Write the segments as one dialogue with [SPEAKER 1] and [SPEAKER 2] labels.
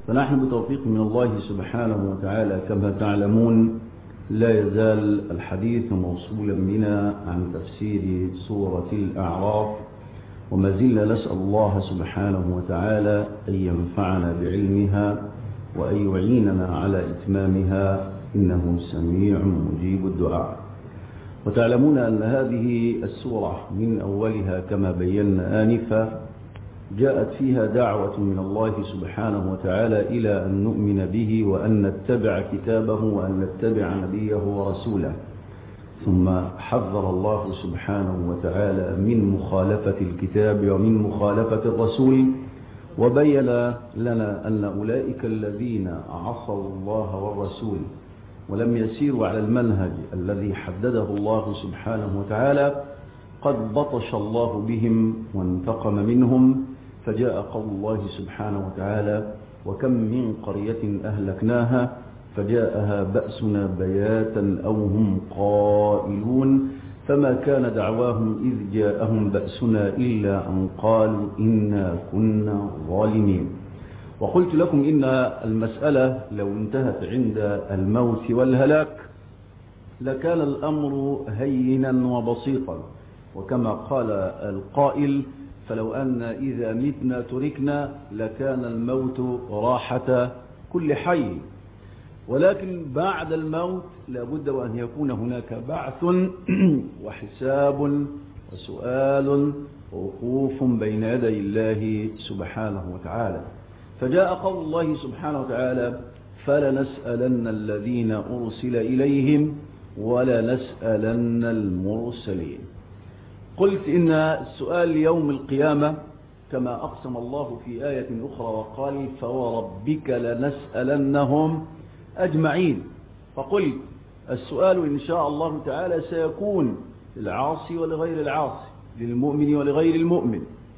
[SPEAKER 1] فنحن بتوفيق من الله سبحانه وتعالى كما تعلمون لا يزال الحديث موصولا بنا عن تفسير سورة الأعراف وما زلنا نسأل الله سبحانه وتعالى أن ينفعنا بعلمها وأن يعيننا على إتمامها إنه سميع مجيب الدعاء وتعلمون أن هذه السورة من أولها كما بينا آنفا جاءت فيها دعوة من الله سبحانه وتعالى إلى أن نؤمن به وأن نتبع كتابه وأن نتبع نبيه ورسوله ثم حذر الله سبحانه وتعالى من مخالفة الكتاب ومن مخالفة الرسول وبين لنا أن أولئك الذين عصوا الله والرسول ولم يسيروا على المنهج الذي حدده الله سبحانه وتعالى قد بطش الله بهم وانتقم منهم فجاء قول الله سبحانه وتعالى وكم من قرية أهلكناها فجاءها بأسنا بياتا أو هم قائلون فما كان دعواهم إذ جاءهم بأسنا إلا أن قالوا إنا كنا ظالمين وقلت لكم إن المسألة لو انتهت عند الموت والهلاك لكان الأمر هينا وبسيطا وكما قال القائل فلو أن إذا متنا تركنا لكان الموت راحة كل حي ولكن بعد الموت لابد وأن يكون هناك بعث وحساب وسؤال ووقوف بين يدي الله سبحانه وتعالى فجاء قول الله سبحانه وتعالى فلنسألن الذين أرسل إليهم ولنسألن المرسلين قلت إن السؤال يوم القيامة كما أقسم الله في آية أخرى وقال فوربك لنسألنهم أجمعين فقلت السؤال إن شاء الله تعالى سيكون للعاصي ولغير العاصي للمؤمن ولغير المؤمن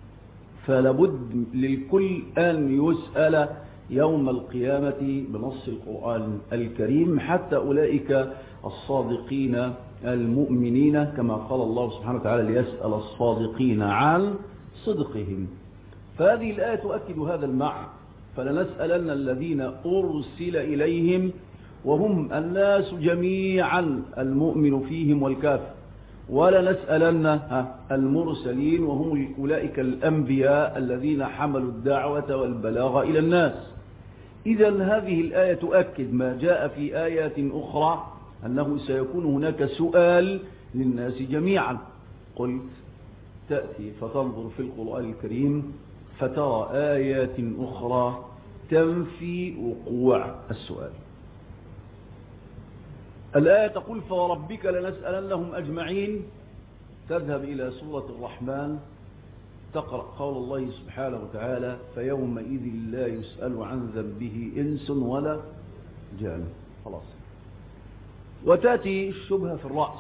[SPEAKER 1] فلابد للكل أن يسأل يوم القيامة بنص القرآن الكريم حتى أولئك الصادقين المؤمنين كما قال الله سبحانه وتعالى ليسأل الصادقين عن صدقهم فهذه الآية تؤكد هذا المعنى فلنسألن الذين أرسل إليهم وهم الناس جميعا المؤمن فيهم والكافر ولنسألن المرسلين وهم أولئك الأنبياء الذين حملوا الدعوة والبلاغ إلى الناس إذا هذه الآية تؤكد ما جاء في آيات أخرى أنه سيكون هناك سؤال للناس جميعا قلت تأتي فتنظر في القرآن الكريم فترى آيات أخرى تنفي وقوع السؤال الآية تقول فوربك لنسألنهم أجمعين تذهب إلى سورة الرحمن تقرأ قول الله سبحانه وتعالى فيومئذ لا يسأل عن ذنبه إنس ولا جان خلاص وتأتي الشبهة في الرأس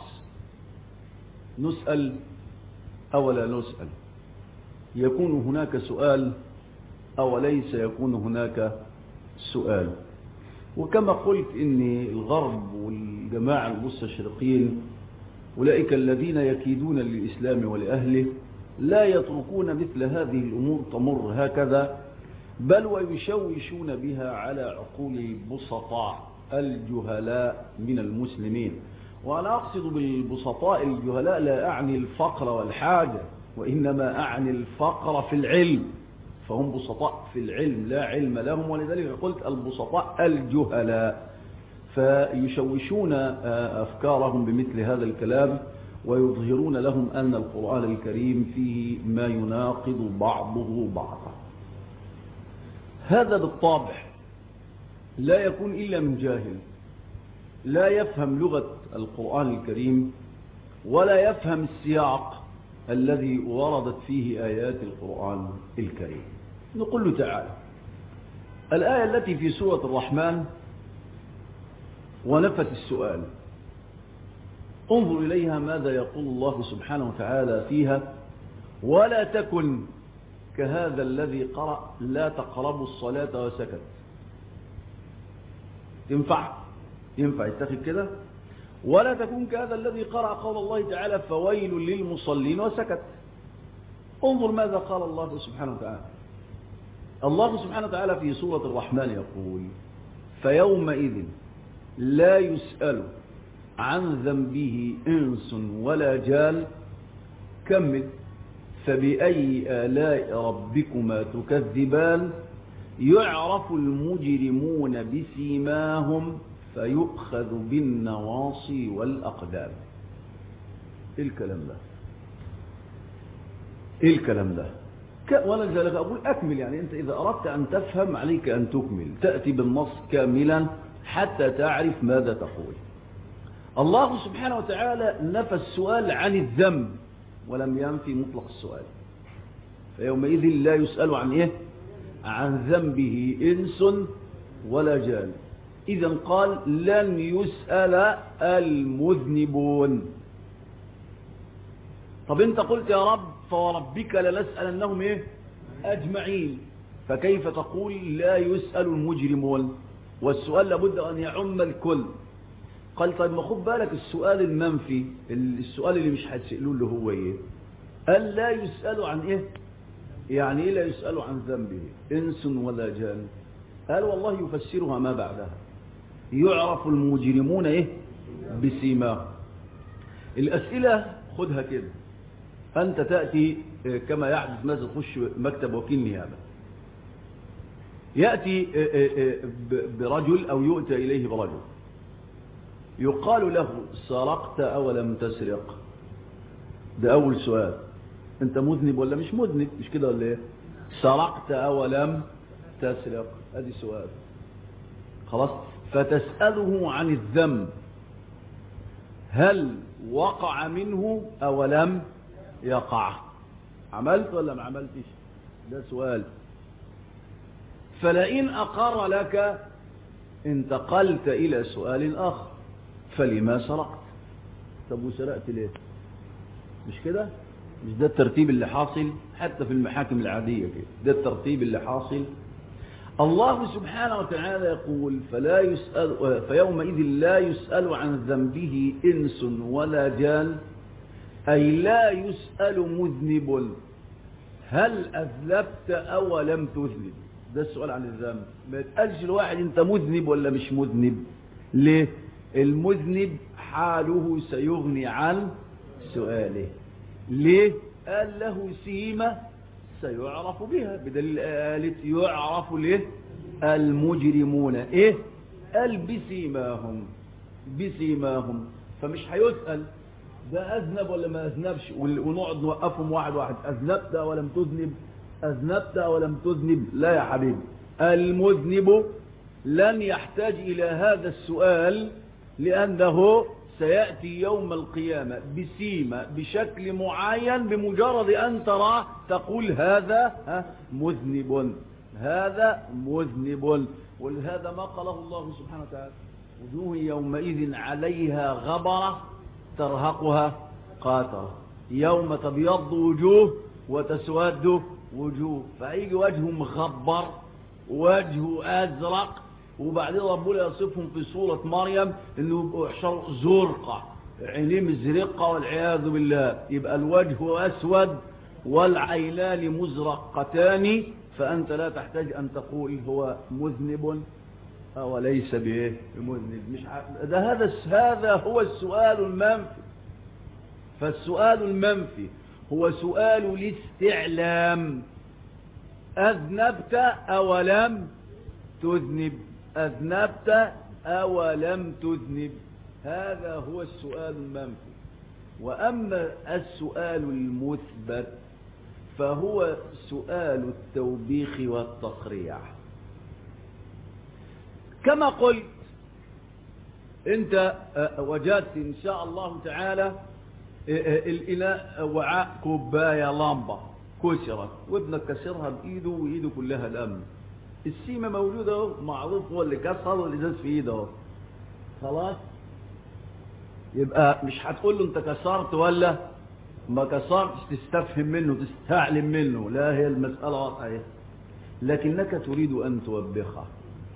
[SPEAKER 1] نسأل أو لا نسأل يكون هناك سؤال أو ليس يكون هناك سؤال وكما قلت إن الغرب والجماعة المستشرقين أولئك الذين يكيدون للإسلام ولأهله لا يتركون مثل هذه الأمور تمر هكذا بل ويشوشون بها على عقول البسطاء الجهلاء من المسلمين وأنا أقصد بالبسطاء الجهلاء لا أعني الفقر والحاجة وإنما أعني الفقر في العلم فهم بسطاء في العلم لا علم لهم ولذلك قلت البسطاء الجهلاء فيشوشون أفكارهم بمثل هذا الكلام ويظهرون لهم أن القرآن الكريم فيه ما يناقض بعضه بعضا هذا بالطبع لا يكون إلا من جاهل لا يفهم لغة القرآن الكريم ولا يفهم السياق الذي وردت فيه آيات القرآن الكريم نقول له تعالى الآية التي في سورة الرحمن ونفت السؤال انظر إليها ماذا يقول الله سبحانه وتعالى فيها ولا تكن كهذا الذي قرأ لا تقربوا الصلاة وسكت ينفع ينفع يتخذ كده ولا تكون كهذا الذي قرأ قول الله تعالى فويل للمصلين وسكت انظر ماذا قال الله سبحانه وتعالى الله سبحانه وتعالى في سورة الرحمن يقول فيومئذ لا يسأل عن ذنبه إنس ولا جال كمل فبأي آلاء ربكما تكذبان يعرف المجرمون بسيماهم فيؤخذ بالنواصي والأقدام ايه الكلام ده ايه الكلام ده ولذلك أقول أكمل يعني أنت إذا أردت أن تفهم عليك أن تكمل تأتي بالنص كاملا حتى تعرف ماذا تقول الله سبحانه وتعالى نفى السؤال عن الذنب ولم ينفي مطلق السؤال فيومئذ لا يسأل عن إيه عن ذنبه إنس ولا جان إذا قال لن يسأل المذنبون طب انت قلت يا رب فوربك لنسألنهم ايه اجمعين فكيف تقول لا يسأل المجرمون والسؤال لابد ان يعم الكل قال طيب ما خد بالك السؤال المنفي السؤال اللي مش هتسألوه اللي هو ايه قال لا يسأل عن ايه يعني ايه لا يسأل عن ذنبه انس ولا جان قال والله يفسرها ما بعدها يعرف المجرمون ايه بسيماه الاسئلة خدها كده أنت تأتي كما يحدث ماذا تخش مكتب وكيل نيابة يأتي برجل أو يؤتى إليه برجل يقال له سرقت أو لم تسرق ده أول سؤال أنت مذنب ولا مش مذنب مش كده ولا إيه سرقت أو لم تسرق هذه سؤال خلاص فتسأله عن الذنب هل وقع منه أو لم يقع عملت ولا ما عملتش ده سؤال فلئن أقر لك انتقلت إلى سؤال آخر فلما سرقت طب وسرقت ليه مش كده مش ده الترتيب اللي حاصل حتى في المحاكم العادية كده ده الترتيب اللي حاصل الله سبحانه وتعالى يقول فلا يسأل فيومئذ لا يسأل عن ذنبه إنس ولا جان أي لا يسأل مذنب هل أذنبت أو لم تذنب ده السؤال عن الذنب ما يتقالش الواحد انت مذنب ولا مش مذنب ليه المذنب حاله سيغني عن سؤاله ليه قال له سيمة سيعرف بها بدليل قالت يعرف ليه المجرمون ايه قال بسيماهم بسيماهم فمش هيسأل ده أذنب ولا ما أذنبش ونقعد نوقفهم واحد واحد أذنبت ولم تذنب أذنبت ولم تذنب لا يا حبيبي المذنب لن يحتاج إلى هذا السؤال لأنه سيأتي يوم القيامة بسيمة بشكل معين بمجرد أن تراه تقول هذا مذنب هذا مذنب ولهذا ما قاله الله سبحانه وتعالى وجوه يومئذ عليها غبرة ترهقها قاترة يوم تبيض وجوه وتسود وجوه فهيجي وجه مخبر وجهه أزرق وبعدين ربنا يصفهم في سورة مريم انه يحشروا زرقة عينيه مزرقة والعياذ بالله يبقى الوجه أسود والعينان مزرقتان فأنت لا تحتاج أن تقول هو مذنب أو ليس به بمذنب مش ده هذا هذا هو السؤال المنفي فالسؤال المنفي هو سؤال الاستعلام أذنبت أو لم تذنب أذنبت أو لم تذنب هذا هو السؤال المنفي وأما السؤال المثبت فهو سؤال التوبيخ والتقريع كما قلت انت وجدت ان شاء الله تعالى الإناء وعاء كوباية لمبة كسرت وابنك كسرها بإيده وإيده كلها الأمن السيمة موجودة معروف هو اللي كسر الإزاز في إيده خلاص يبقى مش هتقول له انت كسرت ولا ما كسرتش تستفهم منه تستعلم منه لا هي المسألة واضحة لكنك تريد أن توبخه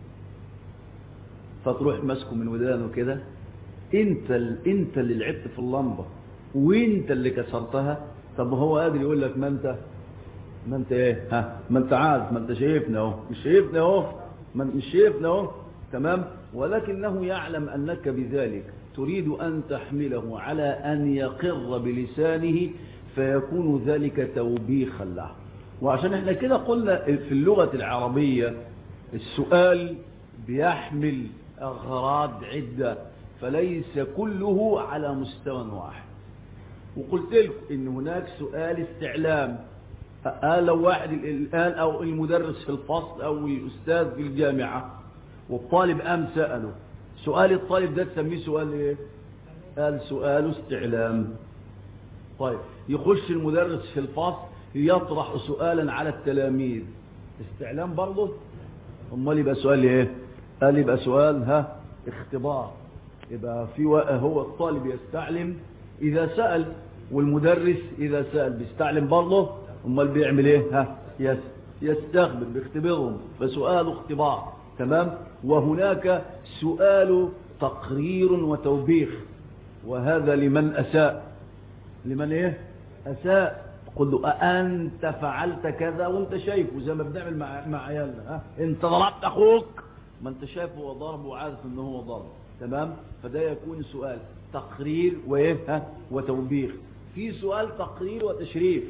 [SPEAKER 1] فتروح ماسكه من ودانه كده انت انت اللي لعبت في اللمبه وانت اللي كسرتها طب هو قادر يقول لك ما انت ما انت ايه ها ما انت عارف ما انت شايفنا اهو مش شايفنا اهو ما مش شايفنا اهو تمام ولكنه يعلم انك بذلك تريد ان تحمله على ان يقر بلسانه فيكون ذلك توبيخا له وعشان احنا كده قلنا في اللغة العربية السؤال بيحمل أغراض عدة فليس كله على مستوى واحد وقلت لكم ان هناك سؤال استعلام قال لو واحد الآن أو المدرس في الفصل أو الأستاذ في الجامعة والطالب قام سأله سؤال الطالب ده تسميه سؤال ايه قال سؤال استعلام طيب يخش المدرس في الفصل يطرح سؤالا على التلاميذ استعلام برضه امال يبقى سؤال ايه قال يبقى سؤال ها اختبار يبقى في هو الطالب يستعلم اذا سأل والمدرس اذا سأل بيستعلم برضه امال بيعمل ايه ها يس يستخبر بيختبرهم فسؤال اختبار تمام وهناك سؤال تقرير وتوبيخ وهذا لمن اساء لمن ايه اساء قل له أأنت فعلت كذا وانت شايفه زي ما بنعمل مع, مع عيالنا ها انت ضربت اخوك ما انت شايفه هو ضرب وعارف ان هو ضرب تمام فده يكون سؤال تقرير وايه ها وتوبيخ في سؤال تقرير وتشريف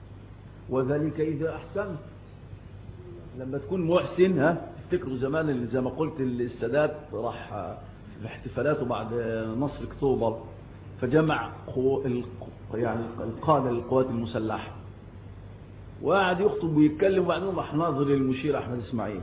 [SPEAKER 1] وذلك اذا احسنت لما تكون محسن ها افتكروا زمان اللي زي ما قلت السادات راح في احتفالاته بعد نصر اكتوبر فجمع يعني القادة للقوات المسلحة وقعد يخطب ويتكلم وبعدين راح ناظر للمشير أحمد إسماعيل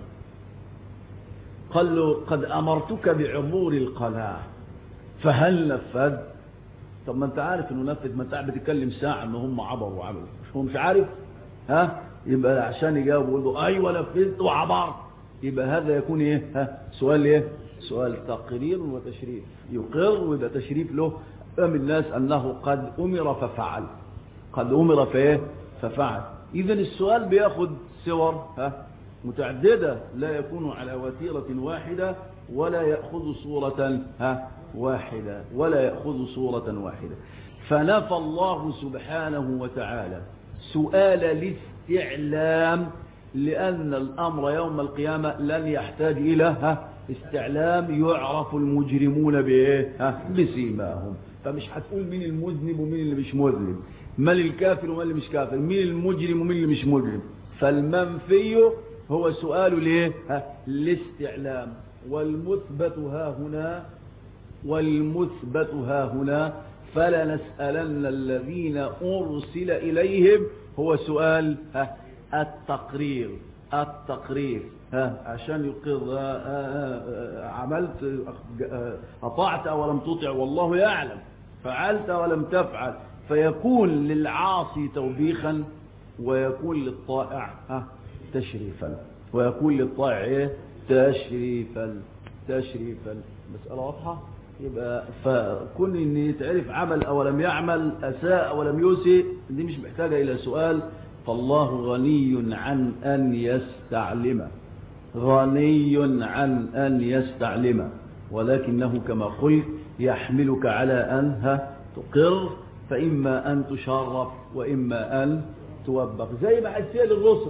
[SPEAKER 1] قال له قد أمرتك بعبور القناة فهل نفذ طب ما انت عارف انه نفذ ما انت قاعد بتتكلم ساعة ان هم عبروا وعملوا مش هو مش عارف ها يبقى عشان يجاوب يقول له ايوه نفذت وعبرت يبقى هذا يكون ايه ها سؤال ايه سؤال تقرير وتشريف يقر ويبقى تشريف له أم الناس أنه قد أمر ففعل قد أمر فإيه ففعل إذا السؤال بياخد صور ها متعددة لا يكون على وتيرة واحدة ولا يأخذ صورة ها واحدة ولا يأخذ صورة واحدة فنفى الله سبحانه وتعالى سؤال الاستعلام لأن الأمر يوم القيامة لن يحتاج إلى ها استعلام يعرف المجرمون بإيه ها بسيماهم فمش هتقول مين المذنب ومين اللي مش مذنب من الكافر ومن اللي مش كافر مين المجرم ومين اللي مش مجرم فالمنفي هو سؤال ليه ها الاستعلام والمثبت ها هنا والمثبت ها هنا فلنسألن الذين أرسل إليهم هو سؤال ها التقرير التقرير ها عشان يقر عملت أطعت ولم تطع والله يعلم فعلت ولم تفعل فيكون للعاصي توبيخا ويكون للطائع ها تشريفا ويكون للطائع ايه تشريفا تشريفا مسألة واضحة يبقى فكون ان يتعرف عمل او لم يعمل اساء ولم يسيء دي مش محتاجة الى سؤال فالله غني عن ان يستعلم غني عن ان يستعلم ولكنه كما قلت يحملك على أنها تقر فإما أن تشرف وإما أن توبخ زي ما هيتسأل الرسل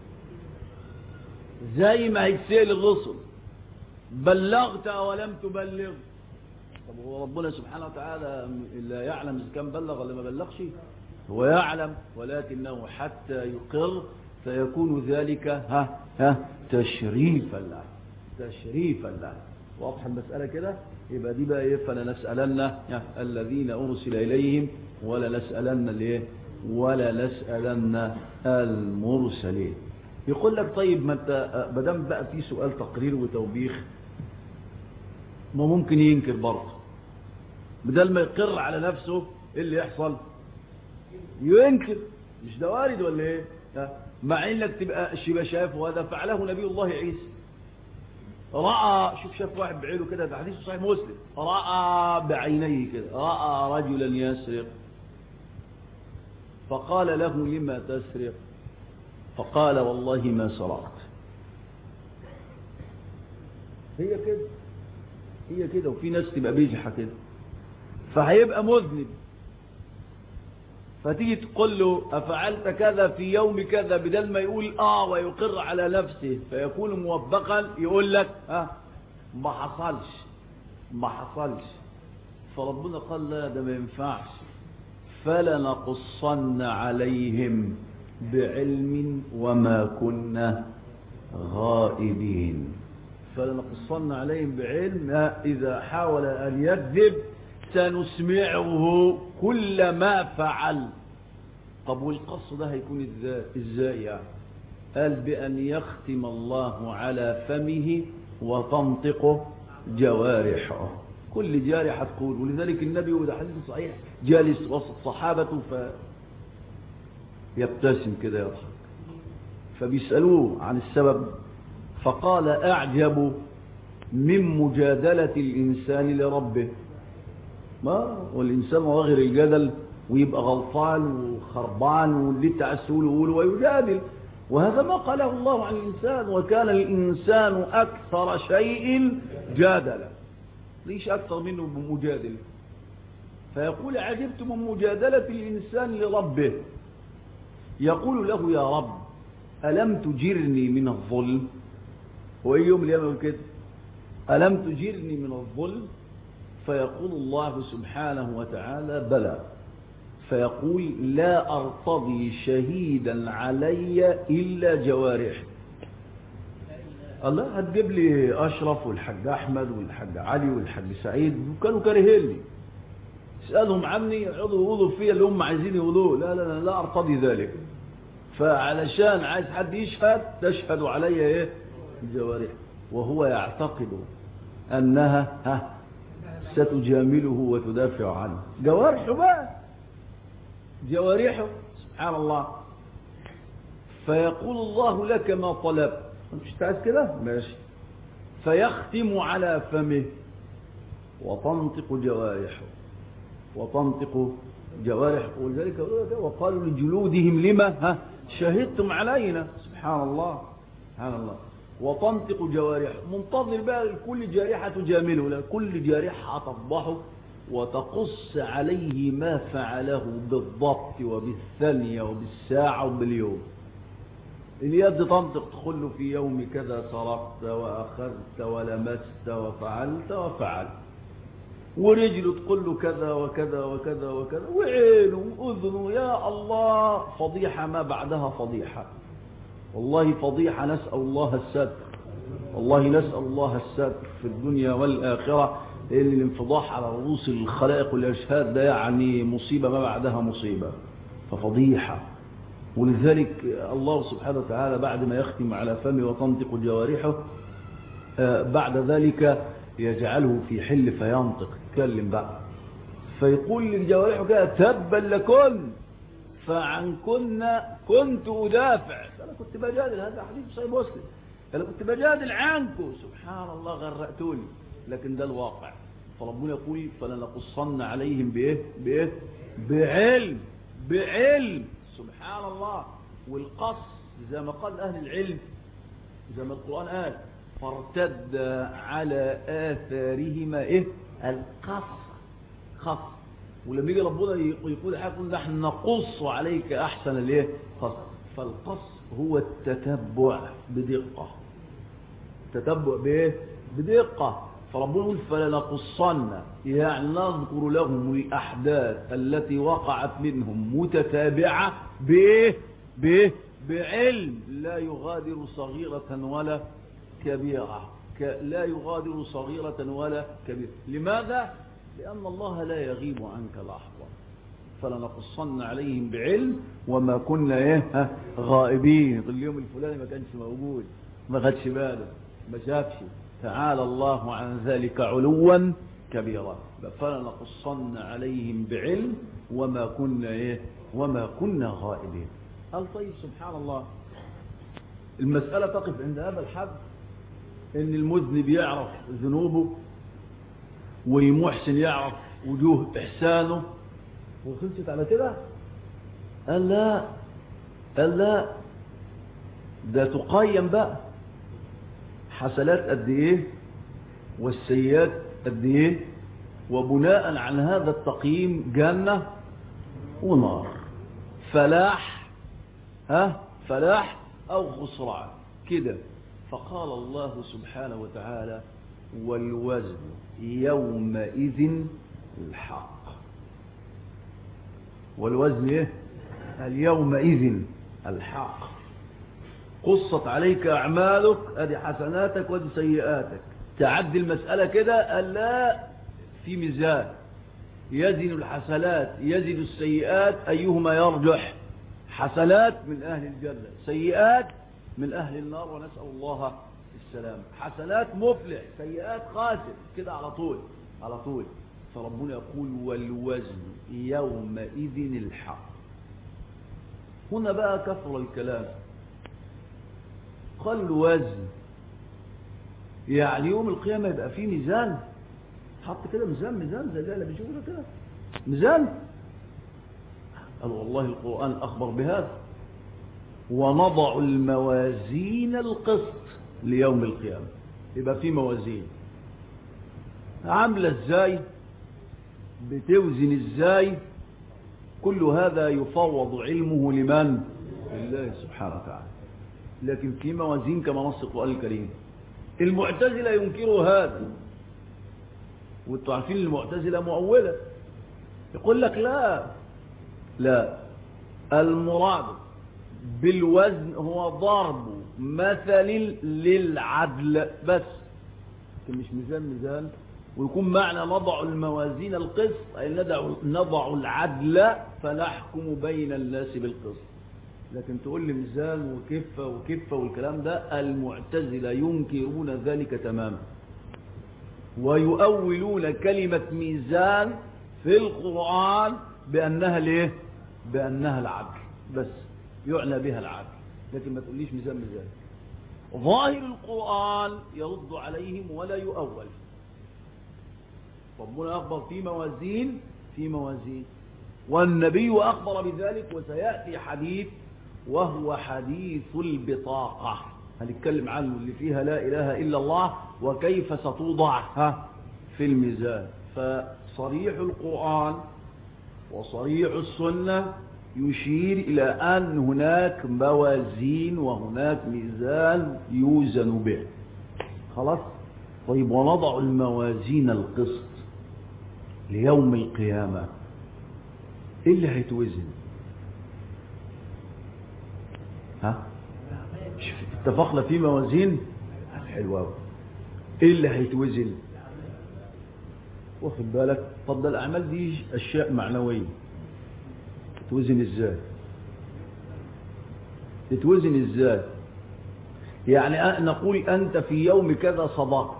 [SPEAKER 1] زي ما هيتسأل الرسل بلغت ولم تبلغ طب هو ربنا سبحانه وتعالى لا يعلم إذا كان بلغ ولا ما بلغش هو يعلم ولكنه حتى يقر فيكون ذلك ها ها تشريفا له تشريفا له واضح المسألة كده يبقى دي بقى ايه فلنسألن الذين أرسل إليهم ولا نسألن الايه ولا نسألن المرسلين يقول لك طيب ما انت بدل بقى في سؤال تقرير وتوبيخ ما ممكن ينكر برضه بدل ما يقر على نفسه ايه اللي يحصل ينكر مش ده وارد ولا ايه مع انك تبقى شبه شايف وهذا فعله نبي الله عيسى رأى شوف شاف واحد بعينه كده في حديث صحيح مسلم رأى بعينيه كده رأى رجلا يسرق فقال له لما تسرق فقال والله ما سرقت هي كده هي كده وفي ناس تبقى بيجحة كده فهيبقى مذنب فتيجي تقول له أفعلت كذا في يوم كذا بدل ما يقول آه ويقر على نفسه فيكون موبقا يقول لك ها ما حصلش ما حصلش فربنا قال لا ده ما ينفعش فلنقصن عليهم بعلم وما كنا غائبين فلنقصن عليهم بعلم إذا حاول أن يكذب سنسمعه كل ما فعل طب والقص ده هيكون ازاي يعني قال بأن يختم الله على فمه وتنطق جوارحه كل جارحة تقول ولذلك النبي وده حديث صحيح جالس وسط صحابته فيبتسم كده يضحك فبيسألوه عن السبب فقال أعجب من مجادلة الإنسان لربه ما والإنسان غير الجدل ويبقى غلطان وخربان واللي تعسول يقول ويجادل وهذا ما قاله الله عن الإنسان وكان الإنسان أكثر شيء جادلا ليش أكثر منه بمجادل فيقول عجبت من مجادلة الإنسان لربه يقول له يا رب ألم تجرني من الظلم وأي يوم اليوم يقول كده ألم تجرني من الظلم فيقول الله سبحانه وتعالى بلى فيقول لا أرتضي شهيدا علي إلا جوارحي الله هتجيب لي أشرف والحاج أحمد والحاج علي والحاج سعيد وكانوا كارهين لي اسألهم عني يقعدوا يقولوا فيا اللي هم عايزين يقولوه لا لا لا لا أرتضي ذلك فعلشان عايز حد يشهد تشهد علي ايه الجوارح وهو يعتقد أنها ها ستجامله وتدافع عنه جوارحه بقى جوارحه سبحان الله فيقول الله لك ما طلبت مش تعز كده ماشي فيختم على فمه وتنطق جوارحه وتنطق جوارح ولذلك وقالوا لجلودهم لما ها شهدتم علينا سبحان الله سبحان الله وتنطق جوارح منتظر بقى كل جارحة تجامله لا كل جارحة تفضحه وتقص عليه ما فعله بالضبط وبالثانية وبالساعة وباليوم اليد تنطق تقول له في يوم كذا سرقت وأخذت ولمست وفعلت وفعلت ورجله تقول له كذا وكذا وكذا وكذا وعينه وأذنه يا الله فضيحة ما بعدها فضيحة والله فضيحة نسأل الله الستر والله نسأل الله الستر في الدنيا والآخرة لأن الانفضاح على رؤوس الخلائق والأشهاد ده يعني مصيبة ما بعدها مصيبة ففضيحة ولذلك الله سبحانه وتعالى بعد ما يختم على فمه وتنطق جوارحه بعد ذلك يجعله في حل فينطق يتكلم بقى فيقول لجوارحه كده تبا لكن فعن كنا كنت أدافع أنا كنت بجادل هذا حديث صحيح مسلم أنا كنت بجادل عنكم سبحان الله غرقتوني لكن ده الواقع فربنا يقول فلنقصن عليهم بإيه بإيه بعلم بعلم سبحان الله والقص زي ما قال أهل العلم زي ما القرآن قال فارتد على آثارهما إيه القص خص ولما يجي ربنا يقول حاجة يقول نحن نقص عليك أحسن الايه قص فالقص هو التتبع بدقة التتبع بايه بدقة فربنا يقول فلنقصن يعني نذكر لهم الأحداث التي وقعت منهم متتابعة بايه بايه بعلم لا يغادر صغيرة ولا كبيرة لا يغادر صغيرة ولا كبيرة لماذا؟ لأن الله لا يغيب عنك لحظة فلنقصن عليهم بعلم وما كنا ايه غائبين اليوم الفلاني ما كانش موجود ما خدش باله ما شافش تعالى الله عن ذلك علوا كبيرا فلنقصن عليهم بعلم وما كنا ايه وما كنا غائبين قال طيب سبحان الله المسألة تقف عند هذا الحد ان المذنب يعرف ذنوبه والمحسن يعرف وجوه إحسانه وخلصت على كده قال لا قال لا ده تقيم بقى حسنات قد ايه والسيئات قد ايه وبناء عن هذا التقييم جنة ونار فلاح ها فلاح أو خسران كده فقال الله سبحانه وتعالى والوزن يومئذ الحق والوزن ايه اليومئذ الحق قصت عليك أعمالك ادي حسناتك وادي سيئاتك تعدي المسألة كده ألا في ميزان يزن الحسنات يزن السيئات أيهما يرجح حسنات من أهل الجنة سيئات من أهل النار ونسأل الله السلام حسنات مفلح سيئات خاسر كده على طول على طول فربنا يقول والوزن يومئذ الحق هنا بقى كثر الكلام قال الوزن يعني يوم القيامة يبقى فيه ميزان حط كده ميزان ميزان زي ده اللي بيشوفه كده ميزان قال والله القرآن أخبر بهذا ونضع الموازين القسط ليوم القيامة يبقى في موازين عاملة ازاي بتوزن ازاي كل هذا يفوض علمه لمن لله سبحانه وتعالى لكن في موازين كما نص القرآن الكريم المعتزلة ينكروا هذا وانتوا عارفين المعتزلة مؤولة يقول لك لا لا المراد بالوزن هو ضرب مثل للعدل بس مش ميزان ميزان ويكون معنى نضع الموازين القسط أي نضع, نضع العدل فنحكم بين الناس بالقسط لكن تقول لي ميزان وكفة وكفة والكلام ده المعتزلة ينكرون ذلك تماما ويؤولون كلمة ميزان في القرآن بأنها ليه بأنها العدل بس يعنى بها العدل لكن ما تقوليش ميزان ميزان ظاهر القرآن يرد عليهم ولا يؤول ربنا أخبر في موازين في موازين والنبي أخبر بذلك وسيأتي حديث وهو حديث البطاقة هنتكلم عنه اللي فيها لا إله إلا الله وكيف ستوضع في الميزان فصريح القرآن وصريح السنة يشير إلى أن هناك موازين وهناك ميزان يوزن به خلاص طيب ونضع الموازين القسط ليوم القيامة ايه اللي هيتوزن ها اتفقنا في موازين حلوة ايه اللي هيتوزن واخد بالك طب ده الاعمال دي اشياء معنويه تتوزن ازاي تتوزن ازاي يعني نقول انت في يوم كذا صدقت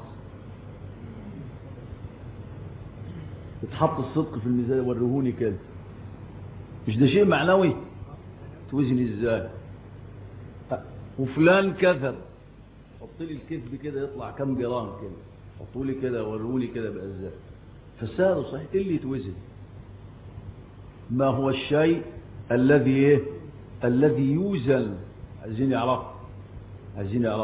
[SPEAKER 1] تتحط الصدق في الميزان ورهوني كده مش ده شيء معنوي توزن ازاي وفلان كذب حط لي الكذب كده يطلع كم جرام كده حطوا لي كده وروني كده بقى ازاي فالسهل صحيح ايه اللي يتوزن ما هو الشيء الذي ايه الذي يوزن عايزين يعرف عايزين يعرف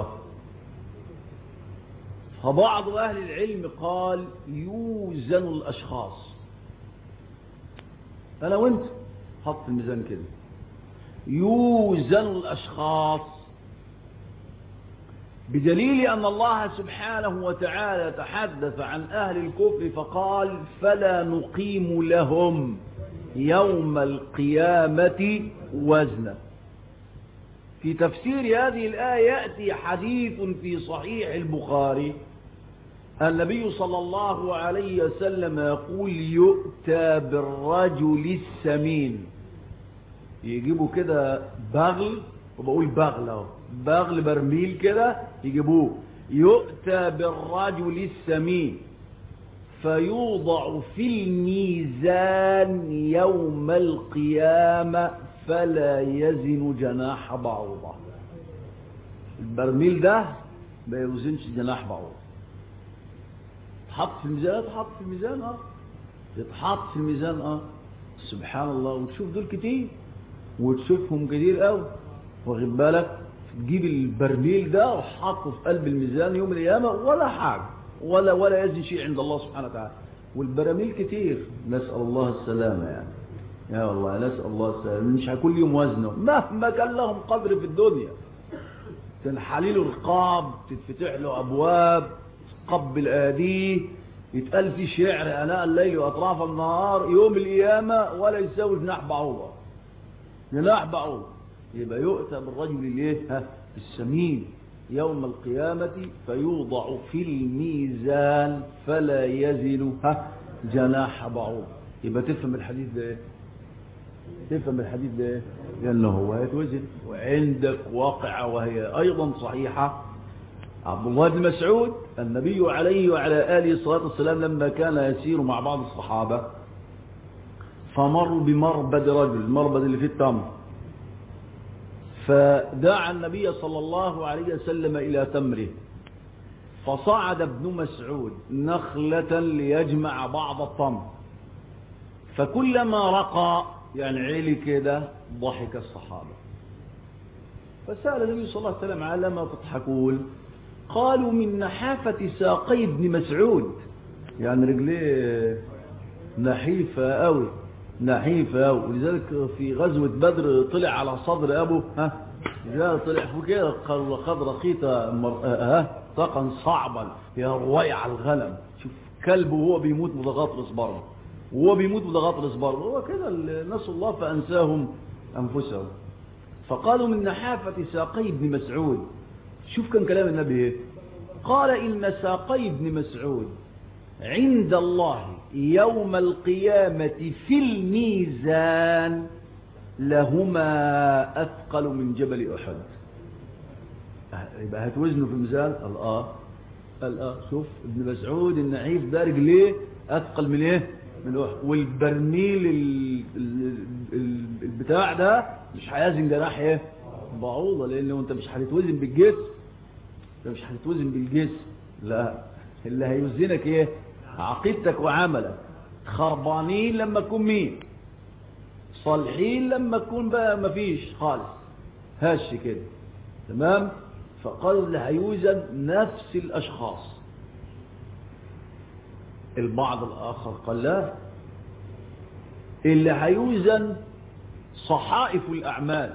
[SPEAKER 1] فبعض اهل العلم قال يوزن الاشخاص انا وانت حط الميزان كده يوزن الاشخاص بدليل أن الله سبحانه وتعالى تحدث عن أهل الكفر فقال فلا نقيم لهم يوم القيامة وزنا في تفسير هذه الآية يأتي حديث في صحيح البخاري النبي صلى الله عليه وسلم يقول يؤتى بالرجل السمين يجيبوا كده بغل وبقول بغل اهو بغل برميل كده يجيبوه يؤتى بالرجل السمين فيوضع في الميزان يوم القيامة فلا يزن جناح بعوضة البرميل ده ما يوزنش جناح بعوضة تحط في الميزان تحط في الميزان اه يتحط في الميزان اه سبحان الله وتشوف دول كتير وتشوفهم كتير قوي واخد بالك تجيب البرميل ده وحطه في قلب الميزان يوم القيامة ولا حاجة ولا ولا يزن شيء عند الله سبحانه وتعالى والبراميل كتير نسأل الله السلامة يعني يا والله نسأل الله السلام مش كل يوم وزنه مهما كان لهم قدر في الدنيا تنحلي له رقاب تتفتح له أبواب تقبل آديه يتقال في شعر أناء الليل وأطراف النهار يوم القيامة ولا يساوي جناح بعوضة جناح بعوضة يبقى يؤتى بالرجل الايه ها السمين يوم القيامة فيوضع في الميزان فلا يزن ها جناح بعوض يبقى تفهم الحديث ده ايه تفهم الحديث ده ايه لانه هو هيتوزن وعندك واقعة وهي ايضا صحيحة عبد الله بن مسعود النبي عليه وعلى آله الصلاة والسلام لما كان يسير مع بعض الصحابة فمروا بمربد رجل المربد اللي فيه التمر فدعا النبي صلى الله عليه وسلم إلى تمره فصعد ابن مسعود نخلة ليجمع بعض التمر فكلما رقى يعني عيلي كده ضحك الصحابة فسأل النبي صلى الله عليه وسلم على ما تضحكون قالوا من نحافة ساقي ابن مسعود يعني رجليه نحيفة قوي نحيفة قوي ولذلك في غزوة بدر طلع على صدر أبو ها جاء طلع فوق كده خد رقيته ها طاقا صعبا يا رويع الغنم شوف كلب وهو بيموت متغطرس بره وهو بيموت متغطرس بره هو كده نسوا الله فأنساهم أنفسهم فقالوا من نحافة ساقي ابن مسعود شوف كان كلام النبي ايه قال إن ساقي ابن مسعود عند الله يوم القيامة في الميزان لهما أثقل من جبل أحد يبقى هتوزنه في الميزان قال آه قال آه شوف ابن مسعود النعيف ده رجليه أثقل من إيه من أحد والبرميل البتاع ده مش هيزن جناح إيه بعوضة لأنه أنت مش هتتوزن بالجسم أنت مش هتتوزن بالجسم لا اللي هيوزنك إيه عقيدتك وعملك خربانين لما تكون مين صالحين لما تكون بقى مفيش خالص هش كده تمام فقال اللي هيوزن نفس الأشخاص البعض الآخر قال لا اللي هيوزن صحائف الأعمال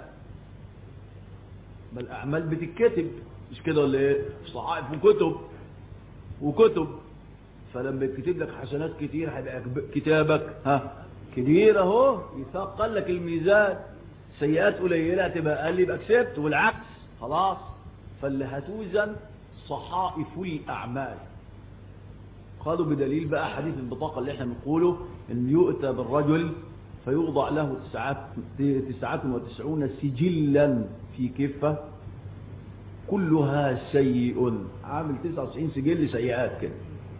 [SPEAKER 1] ما الأعمال بتتكتب مش كده ولا ايه صحائف وكتب وكتب فلما يكتب لك حسنات كتير هيبقى كتابك ها كبير اهو يثقل لك الميزان سيئات قليله تبقى اقل يبقى كسبت والعكس خلاص فاللي هتوزن صحائف الاعمال قالوا بدليل بقى حديث البطاقه اللي احنا بنقوله ان يؤتى بالرجل فيوضع له تسعات تسعة وتسعون سجلا في كفه كلها سيء عامل 99 سجل سيئات كده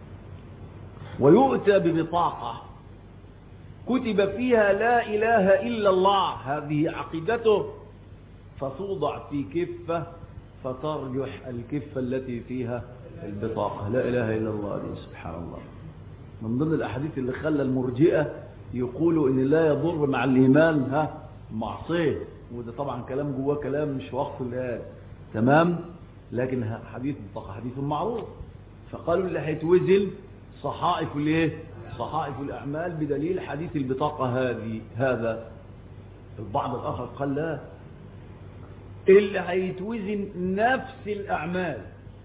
[SPEAKER 1] ويؤتى ببطاقة كتب فيها لا إله إلا الله هذه عقيدته فتوضع في كفة فترجح الكفة التي فيها البطاقة لا إله إلا الله دي سبحان الله من ضمن الأحاديث اللي خلى المرجئة يقولوا إن لا يضر مع الإيمان ها معصيه وده طبعا كلام جواه كلام مش وقت الآن تمام لكن حديث بطاقة حديث معروف فقالوا اللي هيتوزن صحائف الايه صحائف الاعمال بدليل حديث البطاقه هذه هذا البعض الاخر قال لا اللي هيتوزن نفس الاعمال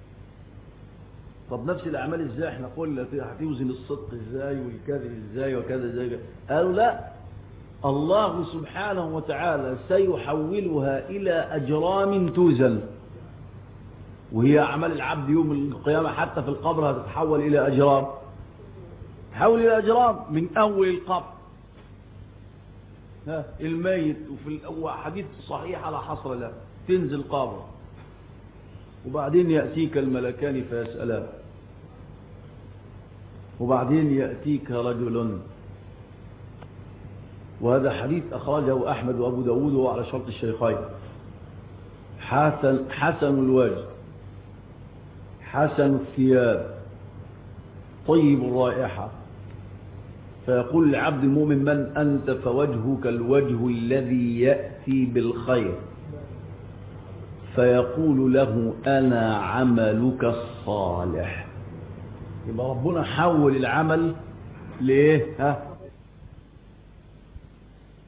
[SPEAKER 1] طب نفس الاعمال ازاي احنا قلنا هتوزن الصدق ازاي والكذب ازاي وكذا ازاي قالوا لا الله سبحانه وتعالى سيحولها الى اجرام توزن وهي اعمال العبد يوم القيامه حتى في القبر هتتحول الى اجرام تحول الى اجرام من اول القبر ها الميت وفي حديث صحيح على حصر له تنزل قبر وبعدين ياتيك الملكان فيسالان وبعدين ياتيك رجل وهذا حديث اخرجه احمد وابو داود وهو على شرط الشيخين حسن حسن الوجه حسن الثياب طيب الرائحة فيقول العبد المؤمن من أنت فوجهك الوجه الذي يأتي بالخير فيقول له أنا عملك الصالح يبقى ربنا حول العمل ليه ها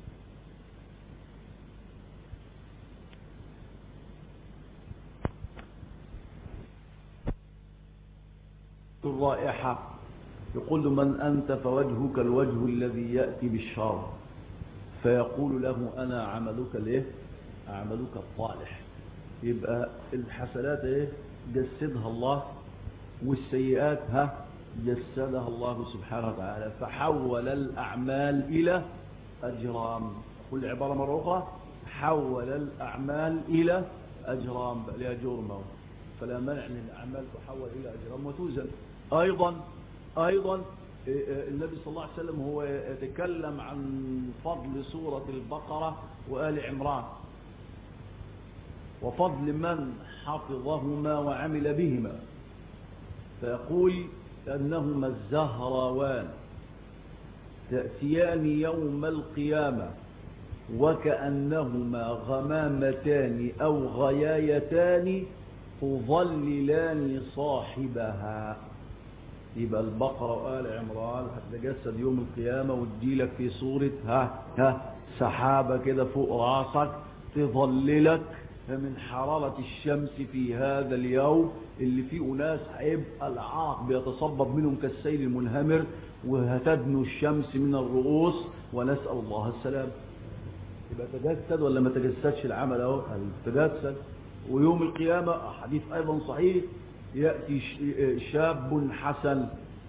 [SPEAKER 1] الرائحة يقول له من أنت فوجهك الوجه الذي يأتي بالشر فيقول له أنا عملك ليه عملك الصالح يبقى الحسنات ايه جسدها الله والسيئات ها جسدها الله سبحانه وتعالى فحول الأعمال إلى أجرام كل عبارة مرة أخرى حول الأعمال إلى أجرام بقى لها جرمة فلا منع من الأعمال تحول إلى أجرام وتوزن أيضا أيضا النبي صلى الله عليه وسلم هو يتكلم عن فضل سورة البقرة وآل عمران وفضل من حفظهما وعمل بهما فيقول أنهما الزهراوان تأتيان يوم القيامة وكأنهما غمامتان أو غيايتان تظللان صاحبها يبقى البقرة وآل عمران هتتجسد يوم القيامة وتجيلك في صورة ها ها سحابة كده فوق راسك تظللك من حرارة الشمس في هذا اليوم اللي فيه أناس هيبقى العرق بيتصبب منهم كالسيل المنهمر وهتدنو الشمس من الرؤوس ونسأل الله السلام يبقى تجسد ولا ما تجسدش العمل اهو تجسد ويوم القيامة حديث أيضا صحيح يأتي شاب حسن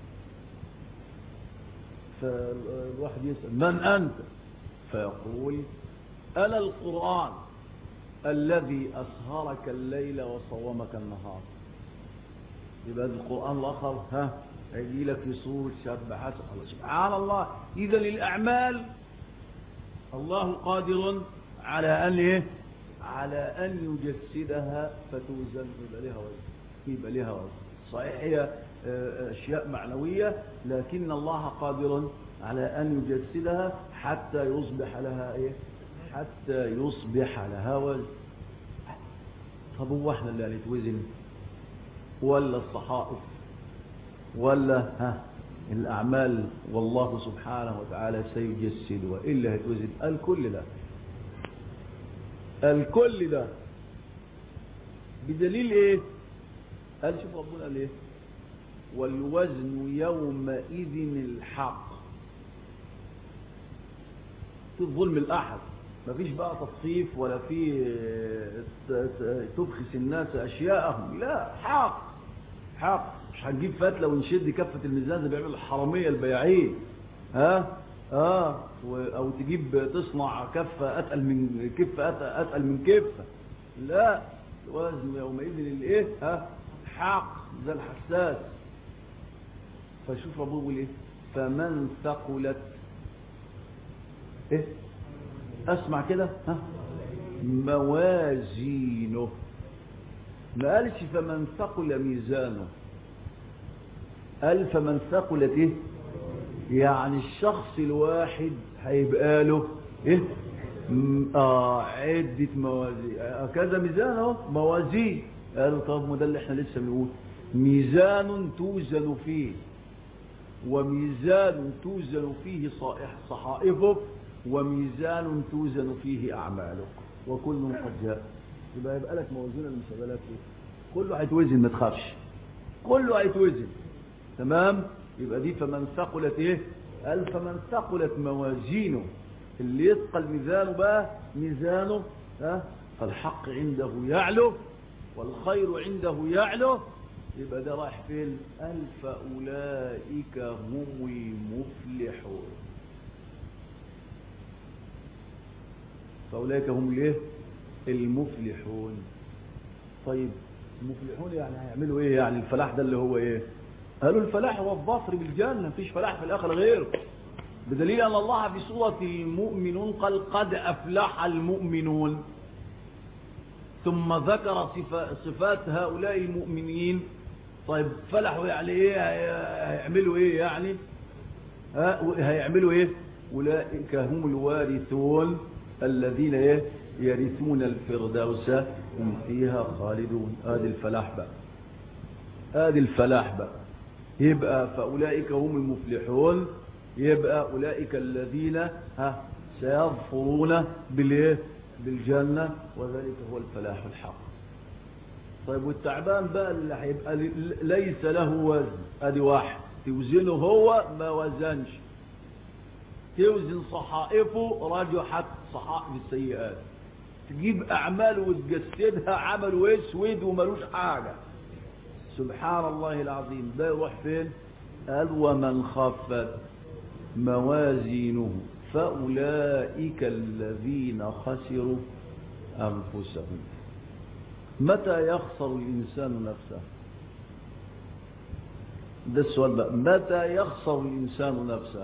[SPEAKER 1] فالواحد يسأل من أنت فيقول أنا القرآن الذي أسهرك الليل وصومك النهار يبقى القرآن الآخر ها يجي لك في صورة شاب حسن الله سبحان الله إذا الأعمال الله قادر على أن إيه؟ على أن يجسدها فتوزن يبقى لها وزن يبقى لها وزن صحيح هي أشياء معنوية لكن الله قادر على أن يجسدها حتى يصبح لها إيه؟ حتى يصبح لها وزن طب هو احنا اللي هنتوزن ولا الصحائف ولا ها الأعمال والله سبحانه وتعالى سيجسد وإلا هتوزن الكل ده الكل ده بدليل ايه قال شوف ربنا قال ايه والوزن يومئذ الحق في الظلم الأحد مفيش بقى تطفيف ولا في تبخس الناس أشياءهم لا حق حق مش هنجيب فتلة ونشد كفة الميزان زي بيعمل الحرامية البياعين ها اه او تجيب تصنع كفة اتقل من كفة اتقل من كفة لا وزن يومئذ الايه ها حق ده الحساس فشوف ربنا بيقول ايه فمن ثقلت ايه اسمع كده ها موازينه ما قالش فمن ثقل ميزانه قال فمن ثقلت ايه يعني الشخص الواحد هيبقى له ايه اه عدة موازين آه كذا ميزان اهو موازين قالوا طب ما ده اللي احنا لسه بنقول ميزان توزن فيه وميزان توزن فيه صحائفك وميزان توزن فيه اعمالك وكل قد جاء يبقى يبقى لك موازين المسابقات ايه كله هيتوزن ما تخافش كله هيتوزن تمام يبقى دي فمن ثقلت ايه قال فمن ثقلت موازينه اللي يثقل ميزانه بقى ميزانه ها فالحق عنده يعلو والخير عنده يعلو يبقى ده رايح فين قال فاولئك هم المفلحون فاولئك هم الايه المفلحون طيب المفلحون يعني هيعملوا ايه يعني الفلاح ده اللي هو ايه قالوا الفلاح هو الظفر بالجنة مفيش فلاح في الآخر غيره بدليل أن الله في سورة المؤمنون قال قد أفلح المؤمنون ثم ذكر صفات هؤلاء المؤمنين طيب فلحوا يعني ايه هيعملوا ايه يعني هيعملوا ايه أولئك هم الوارثون الذين ايه يرثون الفردوس هم فيها خالدون هذه الفلاح بقى هذه الفلاح بقى يبقى فأولئك هم المفلحون يبقى أولئك الذين ها سيظفرون بالايه بالجنة وذلك هو الفلاح الحق طيب والتعبان بقى اللي هيبقى ليس له وزن ادي واحد توزنه هو ما وزنش توزن صحائفه رجحت صحائف السيئات تجيب اعماله وتجسدها عمل اسود وملوش حاجة سبحان الله العظيم ده يروح فين قال ومن خفت موازينه فأولئك الذين خسروا أنفسهم متى يخسر الإنسان نفسه ده السؤال بقى متى يخسر الإنسان نفسه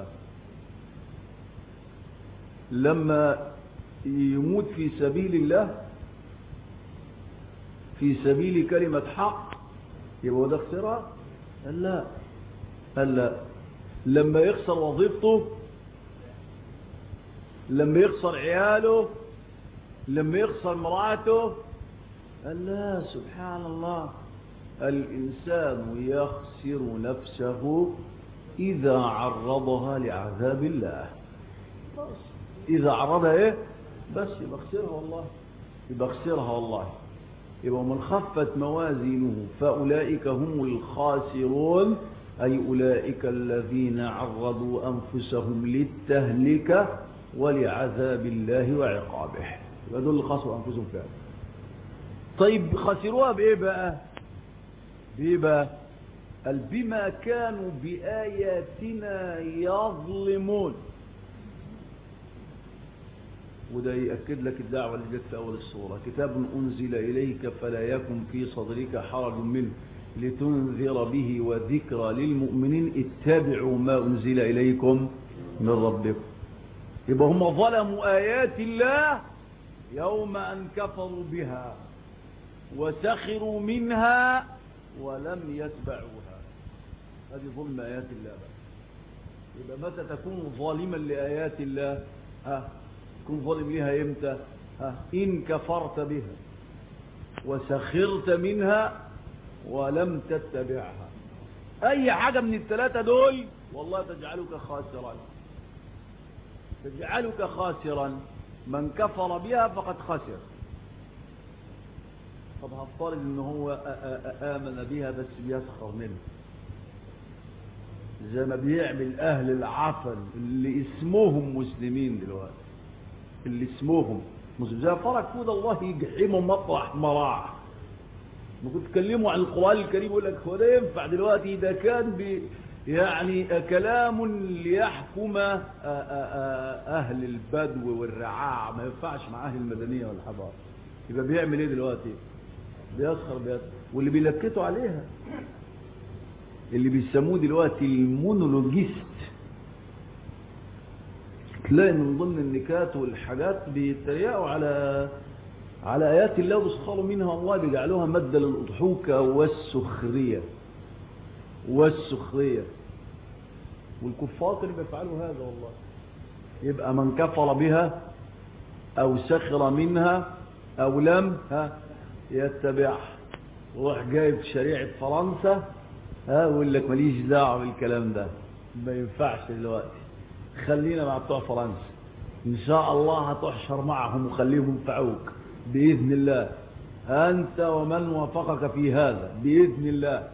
[SPEAKER 1] لما يموت في سبيل الله في سبيل كلمة حق يبقى ده خسرها قال لا قال لا لما يخسر وظيفته لما يخسر عياله لما يخسر مراته قال لا سبحان الله الإنسان يخسر نفسه إذا عرضها لعذاب الله بس إذا عرضها إيه بس يبقى خسرها والله يبقى خسرها والله يبقى من خفت موازينه فأولئك هم الخاسرون أي أولئك الذين عرضوا أنفسهم للتهلكة ولعذاب الله وعقابه يبقى دول اللي خسروا أنفسهم فعلا طيب خسروها بإيه بقى بإيه بقى قال بما كانوا بآياتنا يظلمون وده يأكد لك الدعوة اللي جت في أول الصورة كتاب أنزل إليك فلا يكن في صدرك حرج منه لتنذر به وذكرى للمؤمنين اتبعوا ما أنزل إليكم من ربكم يبقى هم ظلموا آيات الله يوم أن كفروا بها وسخروا منها ولم يتبعوها هذه ظلم آيات الله بقى يبقى متى تكون ظالما لآيات الله ها تكون ظالم لها امتى ها إن كفرت بها وسخرت منها ولم تتبعها أي حاجة من الثلاثة دول والله تجعلك خاسرا تجعلك خاسرا من كفر بها فقد خسر طب هفترض ان هو آمن بها بس بيسخر منه زي ما بيعمل اهل العفن اللي اسمهم مسلمين دلوقتي اللي اسمهم مسلم زي فرق فود الله يجحمهم مطرح مراح ممكن تكلموا عن القرآن الكريم يقول لك هو ده ينفع دلوقتي ده كان ب يعني كلام ليحكم أهل البدو والرعاع ما ينفعش مع أهل المدنية والحضارة يبقى بيعمل ايه دلوقتي بيسخر بيسخر واللي بيلكتوا عليها اللي بيسموه دلوقتي المونولوجيست تلاقي من ضمن النكات والحاجات بيتريقوا على على آيات الله ويسخروا منها الله بيجعلوها مادة للأضحوكة والسخرية والسخرية والكفار اللي بيفعلوا هذا والله يبقى من كفر بها أو سخر منها أو لم ها يتبعها روح جايب شريعة فرنسا ها ويقول لك ماليش دعوه بالكلام ده ما ينفعش دلوقتي خلينا مع بتوع فرنسا ان شاء الله هتحشر معهم وخليهم ينفعوك باذن الله انت ومن وافقك في هذا باذن الله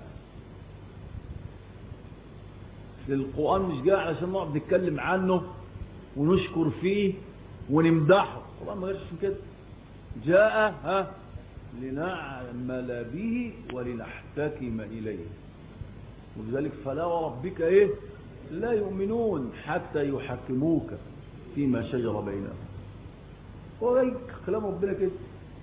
[SPEAKER 1] القران مش جاي علشان نقعد نتكلم عنه ونشكر فيه ونمدحه القران ما جاش كده جاء ها لنعمل به ولنحتكم اليه ولذلك فلا وربك ايه لا يؤمنون حتى يحكموك فيما شجر بينهم وغيك كلام ربنا كده